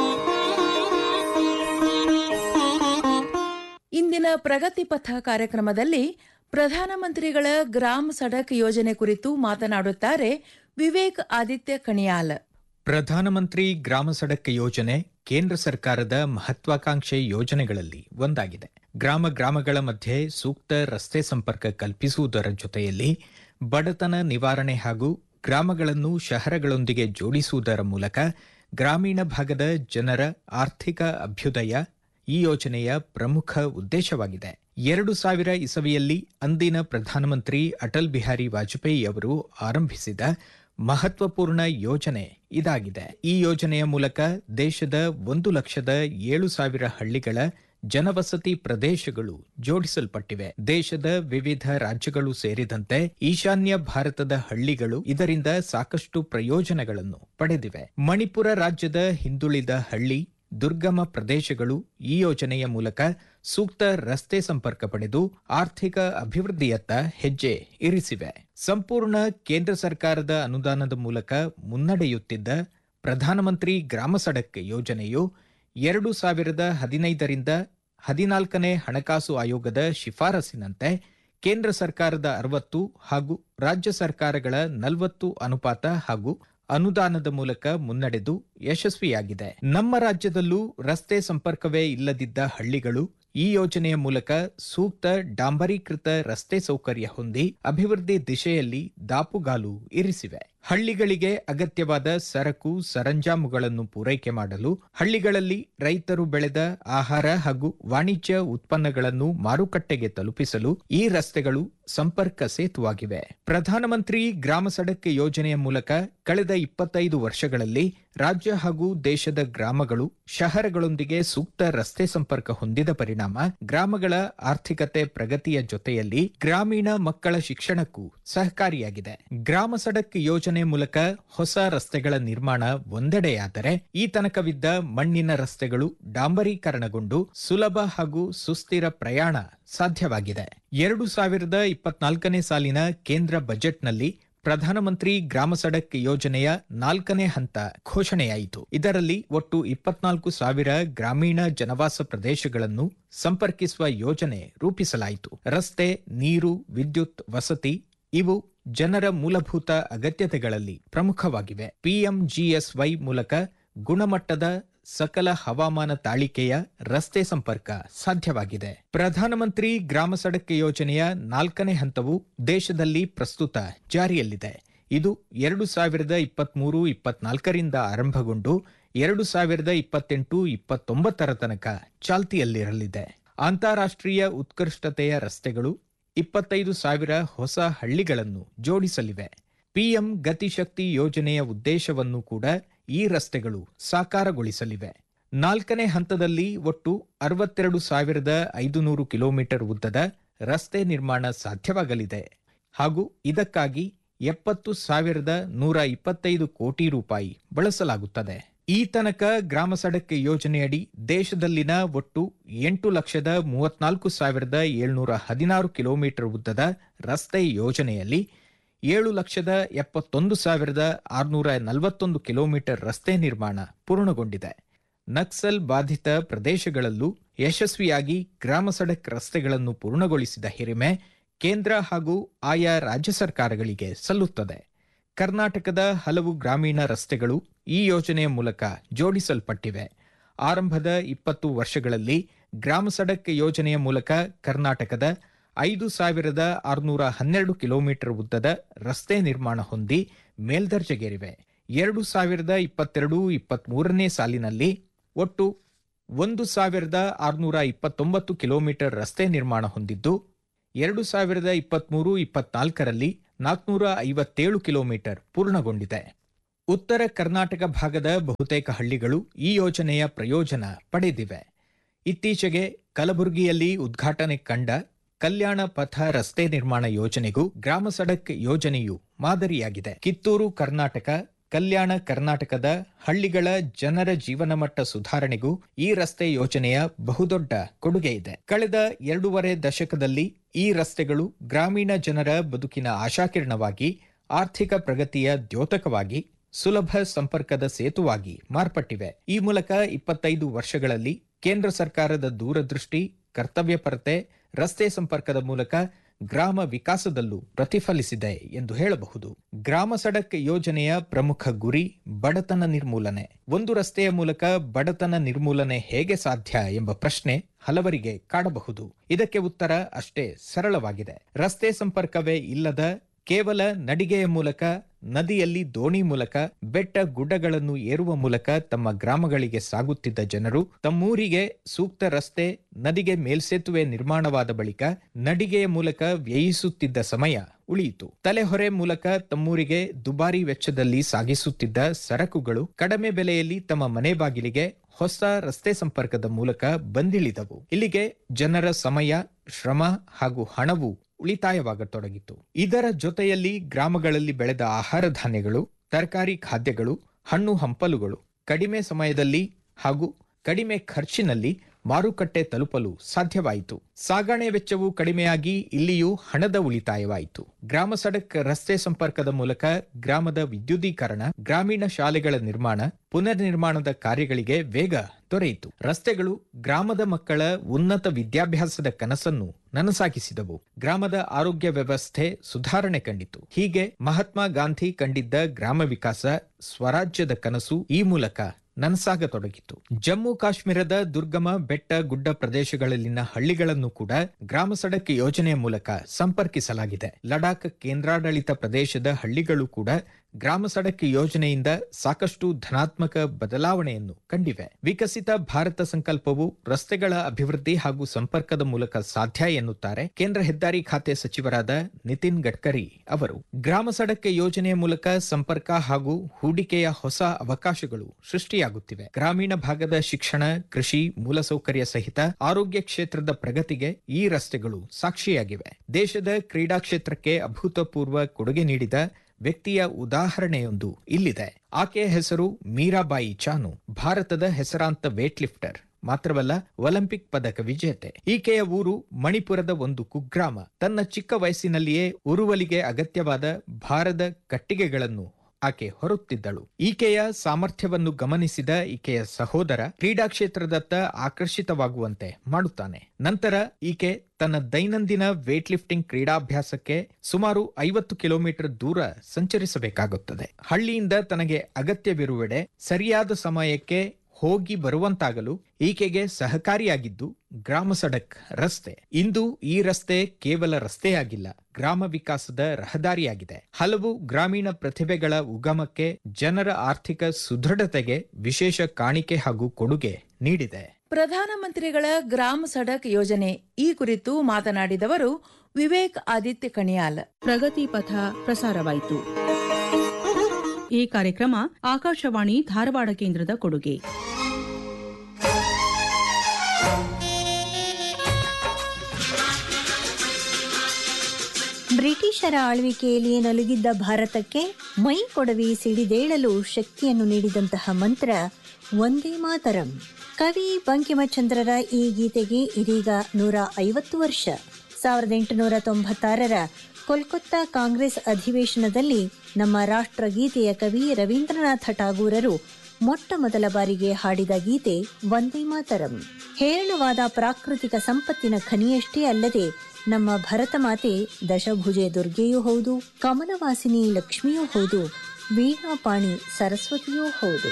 ಇಂದಿನ ಪ್ರಗತಿ ಪಥ ಕಾರ್ಯಕ್ರಮದಲ್ಲಿ ಪ್ರಧಾನಮಂತ್ರಿಗಳ ಗ್ರಾಮ್ ಸಡಕ್ ಯೋಜನೆ ಕುರಿತು ಮಾತನಾಡುತ್ತಾರೆ ವಿವೇಕ್ ಆದಿತ್ಯ ಕಣಿಯಾಲ್ ಪ್ರಧಾನಮಂತ್ರಿ ಗ್ರಾಮ ಸಡಕ್ ಯೋಜನೆ ಕೇಂದ್ರ ಸರ್ಕಾರದ ಮಹತ್ವಾಕಾಂಕ್ಷೆ ಯೋಜನೆಗಳಲ್ಲಿ ಒಂದಾಗಿದೆ ಗ್ರಾಮ ಗ್ರಾಮಗಳ ಮಧ್ಯೆ ಸೂಕ್ತ ರಸ್ತೆ ಸಂಪರ್ಕ ಕಲ್ಪಿಸುವುದರ ಜೊತೆಯಲ್ಲಿ ಬಡತನ ನಿವಾರಣೆ ಹಾಗೂ ಗ್ರಾಮಗಳನ್ನು ಶಹರಗಳೊಂದಿಗೆ ಜೋಡಿಸುವುದರ ಮೂಲಕ ಗ್ರಾಮೀಣ ಭಾಗದ ಜನರ ಆರ್ಥಿಕ ಅಭ್ಯುದಯ ಈ ಯೋಜನೆಯ ಪ್ರಮುಖ ಉದ್ದೇಶವಾಗಿದೆ ಎರಡು ಸಾವಿರ ಇಸವಿಯಲ್ಲಿ ಅಂದಿನ ಪ್ರಧಾನಮಂತ್ರಿ ಅಟಲ್ ಬಿಹಾರಿ ವಾಜಪೇಯಿ ಅವರು ಆರಂಭಿಸಿದ ಮಹತ್ವಪೂರ್ಣ ಯೋಜನೆ ಇದಾಗಿದೆ ಈ ಯೋಜನೆಯ ಮೂಲಕ ದೇಶದ ಒಂದು ಲಕ್ಷದ ಏಳು ಸಾವಿರ ಹಳ್ಳಿಗಳ ಜನವಸತಿ ಪ್ರದೇಶಗಳು ಜೋಡಿಸಲ್ಪಟ್ಟಿವೆ ದೇಶದ ವಿವಿಧ ರಾಜ್ಯಗಳು ಸೇರಿದಂತೆ ಈಶಾನ್ಯ ಭಾರತದ ಹಳ್ಳಿಗಳು ಇದರಿಂದ ಸಾಕಷ್ಟು ಪ್ರಯೋಜನಗಳನ್ನು ಪಡೆದಿವೆ ಮಣಿಪುರ ರಾಜ್ಯದ ಹಿಂದುಳಿದ ಹಳ್ಳಿ ದುರ್ಗಮ ಪ್ರದೇಶಗಳು ಈ ಯೋಜನೆಯ ಮೂಲಕ ಸೂಕ್ತ ರಸ್ತೆ ಸಂಪರ್ಕ ಪಡೆದು ಆರ್ಥಿಕ ಅಭಿವೃದ್ಧಿಯತ್ತ ಹೆಜ್ಜೆ ಇರಿಸಿವೆ ಸಂಪೂರ್ಣ ಕೇಂದ್ರ ಸರ್ಕಾರದ ಅನುದಾನದ ಮೂಲಕ ಮುನ್ನಡೆಯುತ್ತಿದ್ದ ಪ್ರಧಾನಮಂತ್ರಿ ಗ್ರಾಮ ಸಡಕ್ ಯೋಜನೆಯು ಎರಡು ಸಾವಿರದ ಹದಿನೈದರಿಂದ ಹದಿನಾಲ್ಕನೇ ಹಣಕಾಸು ಆಯೋಗದ ಶಿಫಾರಸಿನಂತೆ ಕೇಂದ್ರ ಸರ್ಕಾರದ ಅರವತ್ತು ಹಾಗೂ ರಾಜ್ಯ ಸರ್ಕಾರಗಳ ನಲವತ್ತು ಅನುಪಾತ ಹಾಗೂ ಅನುದಾನದ ಮೂಲಕ ಮುನ್ನಡೆದು ಯಶಸ್ವಿಯಾಗಿದೆ ನಮ್ಮ ರಾಜ್ಯದಲ್ಲೂ ರಸ್ತೆ ಸಂಪರ್ಕವೇ ಇಲ್ಲದಿದ್ದ ಹಳ್ಳಿಗಳು ಈ ಯೋಜನೆಯ ಮೂಲಕ ಸೂಕ್ತ ಡಾಂಬರೀಕೃತ ರಸ್ತೆ ಸೌಕರ್ಯ ಹೊಂದಿ ಅಭಿವೃದ್ಧಿ ದಿಶೆಯಲ್ಲಿ ದಾಪುಗಾಲು ಇರಿಸಿವೆ ಹಳ್ಳಿಗಳಿಗೆ ಅಗತ್ಯವಾದ ಸರಕು ಸರಂಜಾಮುಗಳನ್ನು ಪೂರೈಕೆ ಮಾಡಲು ಹಳ್ಳಿಗಳಲ್ಲಿ ರೈತರು ಬೆಳೆದ ಆಹಾರ ಹಾಗೂ ವಾಣಿಜ್ಯ ಉತ್ಪನ್ನಗಳನ್ನು ಮಾರುಕಟ್ಟೆಗೆ ತಲುಪಿಸಲು ಈ ರಸ್ತೆಗಳು ಸಂಪರ್ಕ ಸೇತುವಾಗಿವೆ ಪ್ರಧಾನಮಂತ್ರಿ ಗ್ರಾಮ ಸಡಕ್ ಯೋಜನೆಯ ಮೂಲಕ ಕಳೆದ ಇಪ್ಪತ್ತೈದು ವರ್ಷಗಳಲ್ಲಿ ರಾಜ್ಯ ಹಾಗೂ ದೇಶದ ಗ್ರಾಮಗಳು ಶಹರಗಳೊಂದಿಗೆ ಸೂಕ್ತ ರಸ್ತೆ ಸಂಪರ್ಕ ಹೊಂದಿದ ಪರಿಣಾಮ ಗ್ರಾಮಗಳ ಆರ್ಥಿಕತೆ ಪ್ರಗತಿಯ ಜೊತೆಯಲ್ಲಿ ಗ್ರಾಮೀಣ ಮಕ್ಕಳ ಶಿಕ್ಷಣಕ್ಕೂ ಸಹಕಾರಿಯಾಗಿದೆ ಗ್ರಾಮ ಸಡಕ್ ಯೋಜನೆ ಮೂಲಕ ಹೊಸ ರಸ್ತೆಗಳ ನಿರ್ಮಾಣ ಒಂದೆಡೆಯಾದರೆ ಈ ತನಕವಿದ್ದ ಮಣ್ಣಿನ ರಸ್ತೆಗಳು ಡಾಂಬರೀಕರಣಗೊಂಡು ಸುಲಭ ಹಾಗೂ ಸುಸ್ಥಿರ ಪ್ರಯಾಣ ಸಾಧ್ಯವಾಗಿದೆ ಎರಡು ಸಾವಿರದ ಇಪ್ಪತ್ನಾಲ್ಕನೇ ಸಾಲಿನ ಕೇಂದ್ರ ಬಜೆಟ್ನಲ್ಲಿ ಪ್ರಧಾನಮಂತ್ರಿ ಗ್ರಾಮ ಸಡಕ್ ಯೋಜನೆಯ ನಾಲ್ಕನೇ ಹಂತ ಘೋಷಣೆಯಾಯಿತು ಇದರಲ್ಲಿ ಒಟ್ಟು ಇಪ್ಪತ್ನಾಲ್ಕು ಸಾವಿರ ಗ್ರಾಮೀಣ ಜನವಾಸ ಪ್ರದೇಶಗಳನ್ನು ಸಂಪರ್ಕಿಸುವ ಯೋಜನೆ ರೂಪಿಸಲಾಯಿತು ರಸ್ತೆ ನೀರು ವಿದ್ಯುತ್ ವಸತಿ ಇವು ಜನರ ಮೂಲಭೂತ ಅಗತ್ಯತೆಗಳಲ್ಲಿ ಪ್ರಮುಖವಾಗಿವೆ ಪಿಎಂಜಿಎಸ್ವೈ ಮೂಲಕ ಗುಣಮಟ್ಟದ ಸಕಲ ಹವಾಮಾನ ತಾಳಿಕೆಯ ರಸ್ತೆ ಸಂಪರ್ಕ ಸಾಧ್ಯವಾಗಿದೆ ಪ್ರಧಾನಮಂತ್ರಿ ಗ್ರಾಮ ಸಡಕ್ ಯೋಜನೆಯ ನಾಲ್ಕನೇ ಹಂತವು ದೇಶದಲ್ಲಿ ಪ್ರಸ್ತುತ ಜಾರಿಯಲ್ಲಿದೆ ಇದು ಎರಡು ಸಾವಿರದ ಇಪ್ಪತ್ಮೂರು ಇಪ್ಪತ್ನಾಲ್ಕರಿಂದ ಆರಂಭಗೊಂಡು ಎರಡು ಸಾವಿರದ ಇಪ್ಪತ್ತೆಂಟು ಇಪ್ಪತ್ತೊಂಬತ್ತರ ತನಕ ಚಾಲ್ತಿಯಲ್ಲಿರಲಿದೆ ಅಂತಾರಾಷ್ಟ್ರೀಯ ಉತ್ಕೃಷ್ಟತೆಯ ರಸ್ತೆಗಳು ಇಪ್ಪತ್ತೈದು ಸಾವಿರ ಹೊಸ ಹಳ್ಳಿಗಳನ್ನು ಜೋಡಿಸಲಿವೆ ಪಿಎಂ ಗತಿಶಕ್ತಿ ಯೋಜನೆಯ ಉದ್ದೇಶವನ್ನು ಕೂಡ ಈ ರಸ್ತೆಗಳು ಸಾಕಾರಗೊಳಿಸಲಿವೆ ನಾಲ್ಕನೇ ಹಂತದಲ್ಲಿ ಒಟ್ಟು ಅರವತ್ತೆರಡು ಸಾವಿರದ ಐದುನೂರು ಕಿಲೋಮೀಟರ್ ಉದ್ದದ ರಸ್ತೆ ನಿರ್ಮಾಣ ಸಾಧ್ಯವಾಗಲಿದೆ ಹಾಗೂ ಇದಕ್ಕಾಗಿ ಎಪ್ಪತ್ತು ಸಾವಿರದ ನೂರ ಇಪ್ಪತ್ತೈದು ಕೋಟಿ ರೂಪಾಯಿ ಬಳಸಲಾಗುತ್ತದೆ ಈ ತನಕ ಗ್ರಾಮ ಸಡಕ್ ಯೋಜನೆಯಡಿ ದೇಶದಲ್ಲಿನ ಒಟ್ಟು ಎಂಟು ಲಕ್ಷದ ಮೂವತ್ನಾಲ್ಕು ಸಾವಿರದ ಏಳ್ನೂರ ಹದಿನಾರು ಕಿಲೋಮೀಟರ್ ಉದ್ದದ ರಸ್ತೆ ಯೋಜನೆಯಲ್ಲಿ ಏಳು ಲಕ್ಷದ ಎಪ್ಪತ್ತೊಂದು ಸಾವಿರದ ಆರುನೂರ ನಲವತ್ತೊಂದು ಕಿಲೋಮೀಟರ್ ರಸ್ತೆ ನಿರ್ಮಾಣ ಪೂರ್ಣಗೊಂಡಿದೆ ನಕ್ಸಲ್ ಬಾಧಿತ ಪ್ರದೇಶಗಳಲ್ಲೂ ಯಶಸ್ವಿಯಾಗಿ ಗ್ರಾಮ ಸಡಕ್ ರಸ್ತೆಗಳನ್ನು ಪೂರ್ಣಗೊಳಿಸಿದ ಹಿರಿಮೆ ಕೇಂದ್ರ ಹಾಗೂ ಆಯಾ ರಾಜ್ಯ ಸರ್ಕಾರಗಳಿಗೆ ಸಲ್ಲುತ್ತದೆ ಕರ್ನಾಟಕದ ಹಲವು ಗ್ರಾಮೀಣ ರಸ್ತೆಗಳು ಈ ಯೋಜನೆಯ ಮೂಲಕ ಜೋಡಿಸಲ್ಪಟ್ಟಿವೆ ಆರಂಭದ ಇಪ್ಪತ್ತು ವರ್ಷಗಳಲ್ಲಿ ಗ್ರಾಮ ಸಡಕ್ ಯೋಜನೆಯ ಮೂಲಕ ಕರ್ನಾಟಕದ ಐದು ಸಾವಿರದ ಆರುನೂರ ಹನ್ನೆರಡು ಕಿಲೋಮೀಟರ್ ಉದ್ದದ ರಸ್ತೆ ನಿರ್ಮಾಣ ಹೊಂದಿ ಮೇಲ್ದರ್ಜೆಗೇರಿವೆ ಎರಡು ಸಾವಿರದ ಇಪ್ಪತ್ತೆರಡು ಇಪ್ಪತ್ಮೂರನೇ ಸಾಲಿನಲ್ಲಿ ಒಟ್ಟು ಒಂದು ಸಾವಿರದ ಆರುನೂರ ಇಪ್ಪತ್ತೊಂಬತ್ತು ಕಿಲೋಮೀಟರ್ ರಸ್ತೆ ನಿರ್ಮಾಣ ಹೊಂದಿದ್ದು ಎರಡು ಸಾವಿರದ ಇಪ್ಪತ್ಮೂರು ಇಪ್ಪತ್ನಾಲ್ಕರಲ್ಲಿ ನಾಲ್ಕುನೂರ ಐವತ್ತೇಳು ಕಿಲೋಮೀಟರ್ ಪೂರ್ಣಗೊಂಡಿದೆ ಉತ್ತರ ಕರ್ನಾಟಕ ಭಾಗದ ಬಹುತೇಕ ಹಳ್ಳಿಗಳು ಈ ಯೋಜನೆಯ ಪ್ರಯೋಜನ ಪಡೆದಿವೆ ಇತ್ತೀಚೆಗೆ ಕಲಬುರಗಿಯಲ್ಲಿ ಉದ್ಘಾಟನೆ ಕಂಡ ಕಲ್ಯಾಣ ಪಥ ರಸ್ತೆ ನಿರ್ಮಾಣ ಯೋಜನೆಗೂ ಗ್ರಾಮ ಸಡಕ್ ಯೋಜನೆಯು ಮಾದರಿಯಾಗಿದೆ ಕಿತ್ತೂರು ಕರ್ನಾಟಕ ಕಲ್ಯಾಣ ಕರ್ನಾಟಕದ ಹಳ್ಳಿಗಳ ಜನರ ಜೀವನಮಟ್ಟ ಸುಧಾರಣೆಗೂ ಈ ರಸ್ತೆ ಯೋಜನೆಯ ಬಹುದೊಡ್ಡ ಕೊಡುಗೆ ಇದೆ ಕಳೆದ ಎರಡೂವರೆ ದಶಕದಲ್ಲಿ ಈ ರಸ್ತೆಗಳು ಗ್ರಾಮೀಣ ಜನರ ಬದುಕಿನ ಆಶಾಕಿರಣವಾಗಿ ಆರ್ಥಿಕ ಪ್ರಗತಿಯ ದ್ಯೋತಕವಾಗಿ ಸುಲಭ ಸಂಪರ್ಕದ ಸೇತುವಾಗಿ ಮಾರ್ಪಟ್ಟಿವೆ ಈ ಮೂಲಕ ಇಪ್ಪತ್ತೈದು ವರ್ಷಗಳಲ್ಲಿ ಕೇಂದ್ರ ಸರ್ಕಾರದ ದೂರದೃಷ್ಟಿ ಕರ್ತವ್ಯಪರತೆ ರಸ್ತೆ ಸಂಪರ್ಕದ ಮೂಲಕ ಗ್ರಾಮ ವಿಕಾಸದಲ್ಲೂ ಪ್ರತಿಫಲಿಸಿದೆ ಎಂದು ಹೇಳಬಹುದು ಗ್ರಾಮ ಸಡಕ್ ಯೋಜನೆಯ ಪ್ರಮುಖ ಗುರಿ ಬಡತನ ನಿರ್ಮೂಲನೆ ಒಂದು ರಸ್ತೆಯ ಮೂಲಕ ಬಡತನ ನಿರ್ಮೂಲನೆ ಹೇಗೆ ಸಾಧ್ಯ ಎಂಬ ಪ್ರಶ್ನೆ ಹಲವರಿಗೆ ಕಾಡಬಹುದು ಇದಕ್ಕೆ ಉತ್ತರ ಅಷ್ಟೇ ಸರಳವಾಗಿದೆ ರಸ್ತೆ ಸಂಪರ್ಕವೇ ಇಲ್ಲದ ಕೇವಲ ನಡಿಗೆಯ ಮೂಲಕ ನದಿಯಲ್ಲಿ ದೋಣಿ ಮೂಲಕ ಬೆಟ್ಟ ಗುಡ್ಡಗಳನ್ನು ಏರುವ ಮೂಲಕ ತಮ್ಮ ಗ್ರಾಮಗಳಿಗೆ ಸಾಗುತ್ತಿದ್ದ ಜನರು ತಮ್ಮೂರಿಗೆ ಸೂಕ್ತ ರಸ್ತೆ ನದಿಗೆ ಮೇಲ್ಸೇತುವೆ ನಿರ್ಮಾಣವಾದ ಬಳಿಕ ನಡಿಗೆಯ ಮೂಲಕ ವ್ಯಯಿಸುತ್ತಿದ್ದ ಸಮಯ ಉಳಿಯಿತು ತಲೆಹೊರೆ ಮೂಲಕ ತಮ್ಮೂರಿಗೆ ದುಬಾರಿ ವೆಚ್ಚದಲ್ಲಿ ಸಾಗಿಸುತ್ತಿದ್ದ ಸರಕುಗಳು ಕಡಿಮೆ ಬೆಲೆಯಲ್ಲಿ ತಮ್ಮ ಮನೆ ಬಾಗಿಲಿಗೆ ಹೊಸ ರಸ್ತೆ ಸಂಪರ್ಕದ ಮೂಲಕ ಬಂದಿಳಿದವು ಇಲ್ಲಿಗೆ ಜನರ ಸಮಯ ಶ್ರಮ ಹಾಗೂ ಹಣವು ಉಳಿತಾಯವಾಗತೊಡಗಿತು ಇದರ ಜೊತೆಯಲ್ಲಿ ಗ್ರಾಮಗಳಲ್ಲಿ ಬೆಳೆದ ಆಹಾರ ಧಾನ್ಯಗಳು ತರಕಾರಿ ಖಾದ್ಯಗಳು ಹಣ್ಣು ಹಂಪಲುಗಳು ಕಡಿಮೆ ಸಮಯದಲ್ಲಿ ಹಾಗೂ ಕಡಿಮೆ ಖರ್ಚಿನಲ್ಲಿ ಮಾರುಕಟ್ಟೆ ತಲುಪಲು ಸಾಧ್ಯವಾಯಿತು ಸಾಗಣೆ ವೆಚ್ಚವು ಕಡಿಮೆಯಾಗಿ ಇಲ್ಲಿಯೂ ಹಣದ ಉಳಿತಾಯವಾಯಿತು ಗ್ರಾಮ ಸಡಕ್ ರಸ್ತೆ ಸಂಪರ್ಕದ ಮೂಲಕ ಗ್ರಾಮದ ವಿದ್ಯುದೀಕರಣ ಗ್ರಾಮೀಣ ಶಾಲೆಗಳ ನಿರ್ಮಾಣ ಪುನರ್ ನಿರ್ಮಾಣದ ಕಾರ್ಯಗಳಿಗೆ ವೇಗ ದೊರೆಯಿತು ರಸ್ತೆಗಳು ಗ್ರಾಮದ ಮಕ್ಕಳ ಉನ್ನತ ವಿದ್ಯಾಭ್ಯಾಸದ ಕನಸನ್ನು ನನಸಾಗಿಸಿದವು ಗ್ರಾಮದ ಆರೋಗ್ಯ ವ್ಯವಸ್ಥೆ ಸುಧಾರಣೆ ಕಂಡಿತು ಹೀಗೆ ಮಹಾತ್ಮ ಗಾಂಧಿ ಕಂಡಿದ್ದ ಗ್ರಾಮ ವಿಕಾಸ ಸ್ವರಾಜ್ಯದ ಕನಸು ಈ ಮೂಲಕ ನನಸಾಗತೊಡಗಿತು ಜಮ್ಮು ಕಾಶ್ಮೀರದ ದುರ್ಗಮ ಬೆಟ್ಟ ಗುಡ್ಡ ಪ್ರದೇಶಗಳಲ್ಲಿನ ಹಳ್ಳಿಗಳನ್ನು ಕೂಡ ಗ್ರಾಮ ಸಡಕ್ ಯೋಜನೆಯ ಮೂಲಕ ಸಂಪರ್ಕಿಸಲಾಗಿದೆ ಲಡಾಖ್ ಕೇಂದ್ರಾಡಳಿತ ಪ್ರದೇಶದ ಹಳ್ಳಿಗಳು ಕೂಡ ಗ್ರಾಮ ಸಡಕ್ ಯೋಜನೆಯಿಂದ ಸಾಕಷ್ಟು ಧನಾತ್ಮಕ ಬದಲಾವಣೆಯನ್ನು ಕಂಡಿವೆ ವಿಕಸಿತ ಭಾರತ ಸಂಕಲ್ಪವು ರಸ್ತೆಗಳ ಅಭಿವೃದ್ಧಿ ಹಾಗೂ ಸಂಪರ್ಕದ ಮೂಲಕ ಸಾಧ್ಯ ಎನ್ನುತ್ತಾರೆ ಕೇಂದ್ರ ಹೆದ್ದಾರಿ ಖಾತೆ ಸಚಿವರಾದ ನಿತಿನ್ ಗಡ್ಕರಿ ಅವರು ಗ್ರಾಮ ಸಡಕ್ ಯೋಜನೆಯ ಮೂಲಕ ಸಂಪರ್ಕ ಹಾಗೂ ಹೂಡಿಕೆಯ ಹೊಸ ಅವಕಾಶಗಳು ಸೃಷ್ಟಿಯಾಗುತ್ತಿವೆ ಗ್ರಾಮೀಣ ಭಾಗದ ಶಿಕ್ಷಣ ಕೃಷಿ ಮೂಲಸೌಕರ್ಯ ಸಹಿತ ಆರೋಗ್ಯ ಕ್ಷೇತ್ರದ ಪ್ರಗತಿಗೆ ಈ ರಸ್ತೆಗಳು ಸಾಕ್ಷಿಯಾಗಿವೆ ದೇಶದ ಕ್ರೀಡಾ ಕ್ಷೇತ್ರಕ್ಕೆ ಅಭೂತಪೂರ್ವ ಕೊಡುಗೆ ನೀಡಿದ ವ್ಯಕ್ತಿಯ ಉದಾಹರಣೆಯೊಂದು ಇಲ್ಲಿದೆ ಆಕೆಯ ಹೆಸರು ಮೀರಾಬಾಯಿ ಚಾನು ಭಾರತದ ಹೆಸರಾಂತ ವೇಟ್ ಲಿಫ್ಟರ್ ಮಾತ್ರವಲ್ಲ ಒಲಿಂಪಿಕ್ ಪದಕ ವಿಜೇತೆ ಈಕೆಯ ಊರು ಮಣಿಪುರದ ಒಂದು ಕುಗ್ರಾಮ ತನ್ನ ಚಿಕ್ಕ ವಯಸ್ಸಿನಲ್ಲಿಯೇ ಉರುವಲಿಗೆ ಅಗತ್ಯವಾದ ಭಾರದ ಕಟ್ಟಿಗೆಗಳನ್ನು ಆಕೆ ಹೊರುತ್ತಿದ್ದಳು ಈಕೆಯ ಸಾಮರ್ಥ್ಯವನ್ನು ಗಮನಿಸಿದ ಈಕೆಯ ಸಹೋದರ ಕ್ರೀಡಾ ಕ್ಷೇತ್ರದತ್ತ ಆಕರ್ಷಿತವಾಗುವಂತೆ ಮಾಡುತ್ತಾನೆ ನಂತರ ಈಕೆ ತನ್ನ ದೈನಂದಿನ ವೇಟ್ ಲಿಫ್ಟಿಂಗ್ ಕ್ರೀಡಾಭ್ಯಾಸಕ್ಕೆ ಸುಮಾರು ಐವತ್ತು ಕಿಲೋಮೀಟರ್ ದೂರ ಸಂಚರಿಸಬೇಕಾಗುತ್ತದೆ ಹಳ್ಳಿಯಿಂದ ತನಗೆ ಅಗತ್ಯವಿರುವೆಡೆ ಸರಿಯಾದ ಸಮಯಕ್ಕೆ ಹೋಗಿ ಬರುವಂತಾಗಲು ಈಕೆಗೆ ಸಹಕಾರಿಯಾಗಿದ್ದು ಗ್ರಾಮ ಸಡಕ್ ರಸ್ತೆ ಇಂದು ಈ ರಸ್ತೆ ಕೇವಲ ರಸ್ತೆಯಾಗಿಲ್ಲ ಗ್ರಾಮ ವಿಕಾಸದ ರಹದಾರಿಯಾಗಿದೆ ಹಲವು ಗ್ರಾಮೀಣ ಪ್ರತಿಭೆಗಳ ಉಗಮಕ್ಕೆ ಜನರ ಆರ್ಥಿಕ ಸುದೃಢತೆಗೆ ವಿಶೇಷ ಕಾಣಿಕೆ ಹಾಗೂ ಕೊಡುಗೆ ನೀಡಿದೆ ಪ್ರಧಾನಮಂತ್ರಿಗಳ ಗ್ರಾಮ ಸಡಕ್ ಯೋಜನೆ ಈ ಕುರಿತು ಮಾತನಾಡಿದವರು ವಿವೇಕ್ ಆದಿತ್ಯ ಕಣಿಯಾಲ್ ಪ್ರಗತಿ ಪಥ ಪ್ರಸಾರವಾಯಿತು ಈ ಕಾರ್ಯಕ್ರಮ ಆಕಾಶವಾಣಿ ಧಾರವಾಡ ಕೇಂದ್ರದ ಕೊಡುಗೆ ಬ್ರಿಟಿಷರ ಆಳ್ವಿಕೆಯಲ್ಲಿ ನಲುಗಿದ್ದ ಭಾರತಕ್ಕೆ ಮೈ ಕೊಡವಿ ಸಿಡಿದೇಳಲು ಶಕ್ತಿಯನ್ನು ನೀಡಿದಂತಹ ಮಂತ್ರ ಒಂದೇ ಮಾತರಂ ಕವಿ ಬಂಕಿಮಚಂದ್ರರ ಈ ಗೀತೆಗೆ ಇದೀಗ ನೂರ ಐವತ್ತು ವರ್ಷ ಸಾವಿರದ ಎಂಟುನೂರ ತೊಂಬತ್ತಾರರ ಕೋಲ್ಕತ್ತಾ ಕಾಂಗ್ರೆಸ್ ಅಧಿವೇಶನದಲ್ಲಿ ನಮ್ಮ ರಾಷ್ಟ್ರಗೀತೆಯ ಕವಿ ರವೀಂದ್ರನಾಥ ಠಾಗೂರರು ಮೊಟ್ಟ ಮೊದಲ ಬಾರಿಗೆ ಹಾಡಿದ ಗೀತೆ ವಂದೇ ಮಾತರಂ ಹೇರಳವಾದ ಪ್ರಾಕೃತಿಕ ಸಂಪತ್ತಿನ ಖನಿಯಷ್ಟೇ ಅಲ್ಲದೆ ನಮ್ಮ ಭರತ ಮಾತೆ ದಶಭುಜೆ ದುರ್ಗೆಯೂ ಹೌದು ಕಮಲವಾಸಿನಿ ಲಕ್ಷ್ಮಿಯೂ ಹೌದು ವೀಣಾಪಾಣಿ ಸರಸ್ವತಿಯೂ ಹೌದು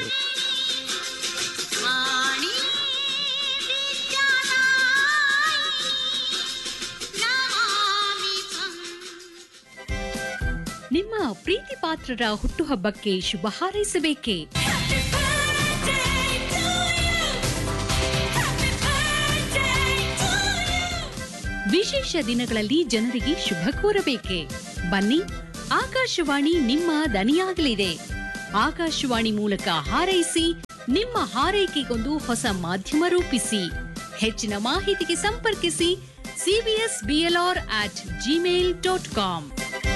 ನಿಮ್ಮ ಪ್ರೀತಿ ಪಾತ್ರರ ಹುಟ್ಟುಹಬ್ಬಕ್ಕೆ ಶುಭ ಹಾರೈಸಬೇಕೇ ವಿಶೇಷ ದಿನಗಳಲ್ಲಿ ಜನರಿಗೆ ಶುಭ ಕೋರಬೇಕೆ ಬನ್ನಿ ಆಕಾಶವಾಣಿ ನಿಮ್ಮ ದನಿಯಾಗಲಿದೆ ಆಕಾಶವಾಣಿ ಮೂಲಕ ಹಾರೈಸಿ ನಿಮ್ಮ ಹಾರೈಕೆಗೊಂದು ಹೊಸ ಮಾಧ್ಯಮ ರೂಪಿಸಿ ಹೆಚ್ಚಿನ ಮಾಹಿತಿಗೆ ಸಂಪರ್ಕಿಸಿ CBS BLR at Gmail dot com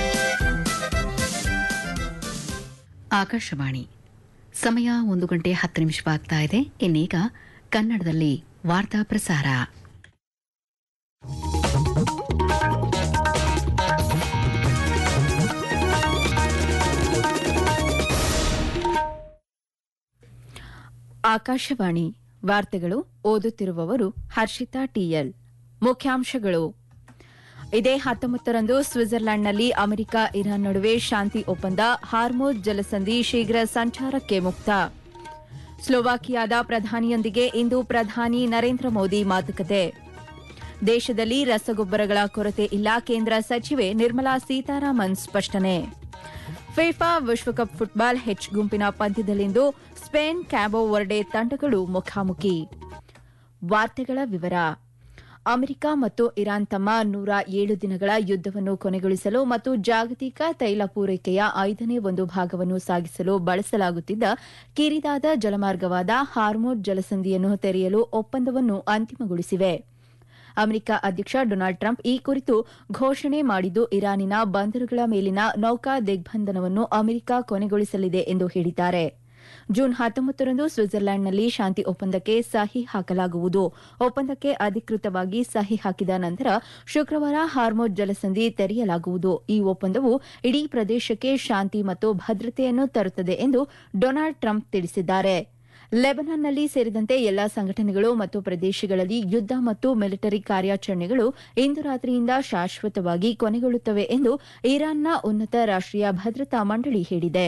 Akashvani ಸಮಯ ಒಂದು ಗಂಟೆ ಹತ್ತು ನಿಮಿಷವಾಗ್ತಾ ಇದೆ ಇನ್ನೀಗ ಕನ್ನಡದಲ್ಲಿ ವಾರ್ತಾ ಪ್ರಸಾರ ಆಕಾಶವಾಣಿ ವಾರ್ತೆಗಳು ಓದುತ್ತಿರುವವರು ಹರ್ಷಿತಾ ಟಿಎಲ್ ಮುಖ್ಯಾಂಶಗಳು ಇದೇ ಹತ್ತೊಂಬತ್ತರಂದು ಸ್ವಿಟ್ಜರ್ಲೆಂಡ್ನಲ್ಲಿ ಅಮೆರಿಕ ಇರಾನ್ ನಡುವೆ ಶಾಂತಿ ಒಪ್ಪಂದ ಹಾರ್ಮೋಜ್ ಜಲಸಂಧಿ ಶೀಘ್ರ ಸಂಚಾರಕ್ಕೆ ಮುಕ್ತ ಸ್ಲೋವಾಕಿಯಾದ ಪ್ರಧಾನಿಯೊಂದಿಗೆ ಇಂದು ಪ್ರಧಾನಿ ನರೇಂದ್ರ ಮೋದಿ ಮಾತುಕತೆ ದೇಶದಲ್ಲಿ ರಸಗೊಬ್ಬರಗಳ ಕೊರತೆ ಇಲ್ಲ ಕೇಂದ್ರ ಸಚಿವೆ ನಿರ್ಮಲಾ ಸೀತಾರಾಮನ್ ಸ್ಪಷ್ಟನೆ ಫಿಫಾ ವಿಶ್ವಕಪ್ ಫುಟ್ಬಾಲ್ ಹೆಚ್ ಗುಂಪಿನ ಪಂದ್ಯದಲ್ಲಿಂದು ಸ್ಪೇನ್ ಕ್ಯಾಬೋ ವರ್ಡೆ ತಂಡಗಳು ಮುಖಾಮುಖಿ ವಾರ್ತೆಗಳ ವಿವರ ಅಮೆರಿಕ ಮತ್ತು ಇರಾನ್ ತಮ್ಮ ನೂರ ಏಳು ದಿನಗಳ ಯುದ್ದವನ್ನು ಕೊನೆಗೊಳಿಸಲು ಮತ್ತು ಜಾಗತಿಕ ತೈಲ ಪೂರೈಕೆಯ ಐದನೇ ಒಂದು ಭಾಗವನ್ನು ಸಾಗಿಸಲು ಬಳಸಲಾಗುತ್ತಿದ್ದ ಕಿರಿದಾದ ಜಲಮಾರ್ಗವಾದ ಹಾರ್ಮೋಡ್ ಜಲಸಂಧಿಯನ್ನು ತೆರೆಯಲು ಒಪ್ಪಂದವನ್ನು ಅಂತಿಮಗೊಳಿಸಿವೆ ಅಮೆರಿಕ ಅಧ್ಯಕ್ಷ ಡೊನಾಲ್ಡ್ ಟ್ರಂಪ್ ಈ ಕುರಿತು ಘೋಷಣೆ ಮಾಡಿದ್ದು ಇರಾನಿನ ಬಂದರುಗಳ ಮೇಲಿನ ನೌಕಾ ದಿಗ್ಬಂಧನವನ್ನು ಅಮೆರಿಕ ಕೊನೆಗೊಳಿಸಲಿದೆ ಎಂದು ಹೇಳಿದ್ದಾರೆ ಜೂನ್ ಹತ್ತೊಂಬತ್ತರಂದು ಸ್ವಿಟ್ಜರ್ಲೆಂಡ್ನಲ್ಲಿ ಶಾಂತಿ ಒಪ್ಪಂದಕ್ಕೆ ಸಹಿ ಹಾಕಲಾಗುವುದು ಒಪ್ಪಂದಕ್ಕೆ ಅಧಿಕೃತವಾಗಿ ಸಹಿ ಹಾಕಿದ ನಂತರ ಶುಕ್ರವಾರ ಹಾರ್ಮೋಜ್ ಜಲಸಂಧಿ ತೆರೆಯಲಾಗುವುದು ಈ ಒಪ್ಪಂದವು ಇಡೀ ಪ್ರದೇಶಕ್ಕೆ ಶಾಂತಿ ಮತ್ತು ಭದ್ರತೆಯನ್ನು ತರುತ್ತದೆ ಎಂದು ಡೊನಾಲ್ಡ್ ಟ್ರಂಪ್ ತಿಳಿಸಿದ್ದಾರೆ ಲೆಬನಾನ್ನಲ್ಲಿ ಸೇರಿದಂತೆ ಎಲ್ಲಾ ಸಂಘಟನೆಗಳು ಮತ್ತು ಪ್ರದೇಶಗಳಲ್ಲಿ ಯುದ್ದ ಮತ್ತು ಮಿಲಿಟರಿ ಕಾರ್ಯಾಚರಣೆಗಳು ಇಂದು ರಾತ್ರಿಯಿಂದ ಶಾಶ್ವತವಾಗಿ ಕೊನೆಗೊಳ್ಳುತ್ತವೆ ಎಂದು ಇರಾನ್ನ ಉನ್ನತ ರಾಷ್ಟೀಯ ಭದ್ರತಾ ಮಂಡಳಿ ಹೇಳಿದೆ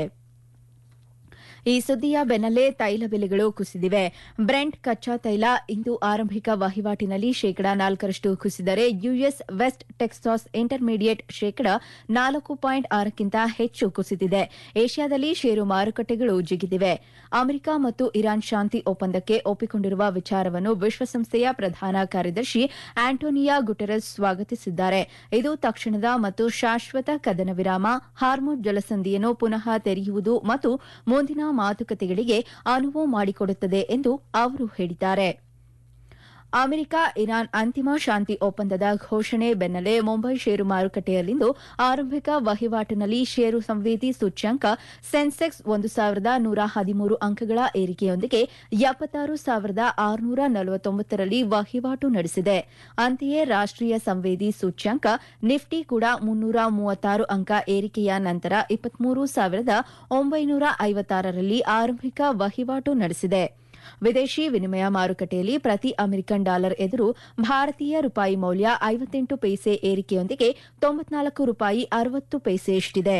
ಈ ಸುದ್ದಿಯ ಬೆನ್ನಲ್ಲೇ ತೈಲ ಬೆಲೆಗಳು ಕುಸಿದಿವೆ ಬ್ರೆಂಟ್ ಕಚ್ಚಾ ತೈಲ ಇಂದು ಆರಂಭಿಕ ವಹಿವಾಟಿನಲ್ಲಿ ಶೇಕಡಾ ನಾಲ್ಕರಷ್ಟು ಕುಸಿದರೆ ಯುಎಸ್ ವೆಸ್ಟ್ ಟೆಕ್ಸಾಸ್ ಇಂಟರ್ಮೀಡಿಯೇಟ್ ಶೇಕಡಾ ನಾಲ್ಕು ಪಾಯಿಂಟ್ ಆರಕ್ಕಿಂತ ಹೆಚ್ಚು ಕುಸಿದಿದೆ ಏಷ್ಯಾದಲ್ಲಿ ಷೇರು ಮಾರುಕಟ್ಟೆಗಳು ಜಿಗಿದಿವೆ ಅಮೆರಿಕ ಮತ್ತು ಇರಾನ್ ಶಾಂತಿ ಒಪ್ಪಂದಕ್ಕೆ ಒಪ್ಪಿಕೊಂಡಿರುವ ವಿಚಾರವನ್ನು ವಿಶ್ವಸಂಸ್ಥೆಯ ಪ್ರಧಾನ ಕಾರ್ಯದರ್ಶಿ ಆಂಟೋನಿಯಾ ಗುಟೆರಸ್ ಸ್ವಾಗತಿಸಿದ್ದಾರೆ ಇದು ತಕ್ಷಣದ ಮತ್ತು ಶಾಶ್ವತ ಕದನ ವಿರಾಮ ಹಾರ್ಮೋನ್ ಜಲಸಂಧಿಯನ್ನು ಪುನಃ ತೆರೆಯುವುದು ಮತ್ತು ಮುಂದಿನ ಮಾತುಕತೆಗಳಿಗೆ ಅನುವು ಮಾಡಿಕೊಡುತ್ತದೆ ಎಂದು ಅವರು ಹೇಳಿದ್ದಾರೆ ಅಮೆರಿಕ ಇರಾನ್ ಅಂತಿಮ ಶಾಂತಿ ಒಪ್ಪಂದದ ಘೋಷಣೆ ಬೆನ್ನಲ್ಲೇ ಮುಂಬೈ ಷೇರು ಮಾರುಕಟ್ಟೆಯಲ್ಲಿಂದು ಆರಂಭಿಕ ವಹಿವಾಟಿನಲ್ಲಿ ಷೇರು ಸಂವೇದಿ ಸೂಚ್ಯಂಕ ಸೆನ್ಸೆಕ್ಸ್ ಒಂದು ಸಾವಿರದ ನೂರ ಹದಿಮೂರು ಅಂಕಗಳ ಏರಿಕೆಯೊಂದಿಗೆ ಎಪ್ಪತ್ತಾರು ಸಾವಿರದ ಆರುನೂರ ನಲವತ್ತೊಂಬತ್ತರಲ್ಲಿ ವಹಿವಾಟು ನಡೆಸಿದೆ ಅಂತೆಯೇ ರಾಷ್ಟೀಯ ಸಂವೇದಿ ಸೂಚ್ಯಂಕ ನಿಫ್ಟಿ ಕೂಡ ಮುನ್ನೂರ ಮೂವತ್ತಾರು ಅಂಕ ಏರಿಕೆಯ ನಂತರ ಇಪ್ಪತ್ಮೂರು ಸಾವಿರದ ಒಂಬೈನೂರ ಐವತ್ತಾರರಲ್ಲಿ ಆರಂಭಿಕ ವಹಿವಾಟು ನಡೆಸಿದೆ ವಿದೇಶಿ ವಿನಿಮಯ ಮಾರುಕಟ್ಟೆಯಲ್ಲಿ ಪ್ರತಿ ಅಮೆರಿಕನ್ ಡಾಲರ್ ಎದುರು ಭಾರತೀಯ ರೂಪಾಯಿ ಮೌಲ್ಯ ಐವತ್ತೆಂಟು ಪೈಸೆ ಏರಿಕೆಯೊಂದಿಗೆ ತೊಂಬತ್ನಾಲ್ಕು ರೂಪಾಯಿ ಅರವತ್ತು ಪೈಸೆಯಷ್ಟಿದೆ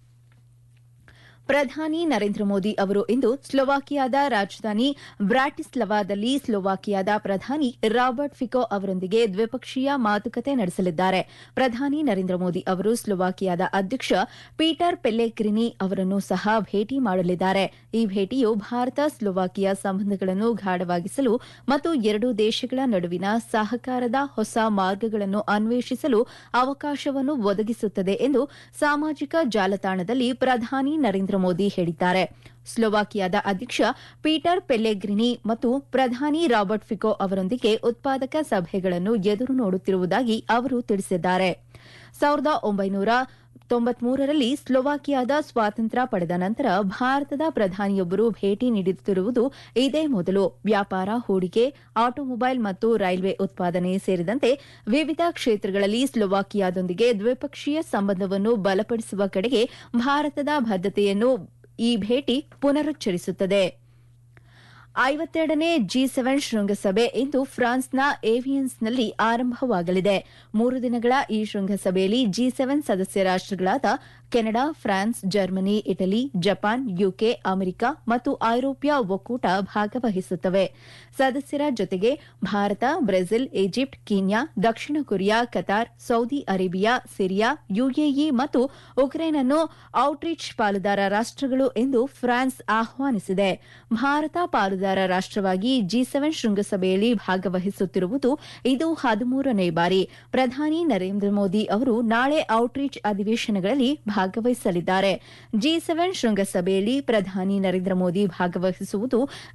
ಪ್ರಧಾನಿ ನರೇಂದ್ರ ಮೋದಿ ಅವರು ಇಂದು ಸ್ಲೋವಾಕಿಯಾದ ರಾಜಧಾನಿ ಬ್ರಾಟಿಸ್ಲವಾದಲ್ಲಿ ಸ್ಲೋವಾಕಿಯಾದ ಪ್ರಧಾನಿ ರಾಬರ್ಟ್ ಫಿಕೋ ಅವರೊಂದಿಗೆ ದ್ವಿಪಕ್ಷೀಯ ಮಾತುಕತೆ ನಡೆಸಲಿದ್ದಾರೆ ಪ್ರಧಾನಿ ನರೇಂದ್ರ ಮೋದಿ ಅವರು ಸ್ಲೋವಾಕಿಯಾದ ಅಧ್ಯಕ್ಷ ಪೀಟರ್ ಪೆಲ್ಲೆಗ್ರಿನಿ ಅವರನ್ನು ಸಹ ಭೇಟಿ ಮಾಡಲಿದ್ದಾರೆ ಈ ಭೇಟಿಯು ಭಾರತ ಸ್ಲೋವಾಕಿಯಾ ಸಂಬಂಧಗಳನ್ನು ಗಾಢವಾಗಿಸಲು ಮತ್ತು ಎರಡೂ ದೇಶಗಳ ನಡುವಿನ ಸಹಕಾರದ ಹೊಸ ಮಾರ್ಗಗಳನ್ನು ಅನ್ವೇಷಿಸಲು ಅವಕಾಶವನ್ನು ಒದಗಿಸುತ್ತದೆ ಎಂದು ಸಾಮಾಜಿಕ ಜಾಲತಾಣದಲ್ಲಿ ಪ್ರಧಾನಿ ನರೇಂದ್ರ ಮೋದಿ ಹೇಳಿದ್ದಾರೆ ಸ್ಲೋವಾಕಿಯಾದ ಅಧ್ಯಕ್ಷ ಪೀಟರ್ ಪೆಲ್ಲೆಗ್ರಿನಿ ಮತ್ತು ಪ್ರಧಾನಿ ರಾಬರ್ಟ್ ಫಿಕೋ ಅವರೊಂದಿಗೆ ಉತ್ಪಾದಕ ಸಭೆಗಳನ್ನು ಎದುರು ನೋಡುತ್ತಿರುವುದಾಗಿ ಅವರು ತಿಳಿಸಿದ್ದಾರೆ ಸಾವಿರದ ಒಂಬೈನೂರ ತೊಂಬತ್ಮೂರರಲ್ಲಿ ಸ್ಲೋವಾಕಿಯಾದ ಸ್ವಾತಂತ್ರ್ಯ ಪಡೆದ ನಂತರ ಭಾರತದ ಪ್ರಧಾನಿಯೊಬ್ಬರು ಭೇಟಿ ನೀಡುತ್ತಿರುವುದು ಇದೇ ಮೊದಲು ವ್ಯಾಪಾರ ಹೂಡಿಕೆ ಆಟೋಮೊಬೈಲ್ ಮತ್ತು ರೈಲ್ವೆ ಉತ್ಪಾದನೆ ಸೇರಿದಂತೆ ವಿವಿಧ ಕ್ಷೇತ್ರಗಳಲ್ಲಿ ಸ್ಲೋವಾಕಿಯಾದೊಂದಿಗೆ ದ್ವಿಪಕ್ಷೀಯ ಸಂಬಂಧವನ್ನು ಬಲಪಡಿಸುವ ಕಡೆಗೆ ಭಾರತದ ಬದ್ಧತೆಯನ್ನು ಈ ಭೇಟಿ ಪುನರುಚ್ಚರಿಸುತ್ತದೆ ಐವತ್ತೆರಡನೇ ಜಿ ಸೆವೆನ್ ಶೃಂಗಸಭೆ ಇಂದು ಫ್ರಾನ್ಸ್ನ ಏವಿಯನ್ಸ್ನಲ್ಲಿ ಆರಂಭವಾಗಲಿದೆ ಮೂರು ದಿನಗಳ ಈ ಶೃಂಗಸಭೆಯಲ್ಲಿ ಜಿ ಸೆವೆನ್ ಸದಸ್ಯ ರಾಷ್ಟಗಳಾದ Canada France Germany Italy Japan UK America ಮತ್ತು ಐರೋಪ್ಯ ಒಕ್ಕೂಟ ಭಾಗವಹಿಸುತ್ತವೆ ಸದಸ್ಯರ ಜೊತೆಗೆ ಭಾರತ ಬ್ರೆಜಿಲ್ ಈಜಿಪ್ಟ್ ಕೀನ್ಯಾ ದಕ್ಷಿಣ Korea Qatar Saudi Arabia Syria UAE ಮತ್ತು ಉಕ್ರೇನ್ ಅನ್ನು ಔಟ್ರೀಚ್ ಪಾಲುದಾರ ರಾಷ್ಟಗಳು ಎಂದು ಫ್ರಾನ್ಸ್ ಆಹ್ವಾನಿಸಿದೆ ಭಾರತ ಪಾಲುದಾರ ರಾಷ್ಟವಾಗಿ ಜಿ ಸೆವೆನ್ ಶೃಂಗಸಭೆಯಲ್ಲಿ ಭಾಗವಹಿಸುತ್ತಿರುವುದು ಇದು ಹದಿಮೂರನೇ ಬಾರಿ ಪ್ರಧಾನಿ ನರೇಂದ್ರ ಮೋದಿ ಅವರು ನಾಳೆ ಔಟ್ರೀಚ್ ಅಧಿವೇಶನಗಳಲ್ಲಿ ಭಾಗವಹಿಸಲಿದ್ದಾರೆ ಜಿ ಸೆವೆನ್ ಶೃಂಗಸಭೆಯಲ್ಲಿ ಪ್ರಧಾನಿ ನರೇಂದ್ರ ಮೋದಿ ಭಾಗವಹಿಸುವುದು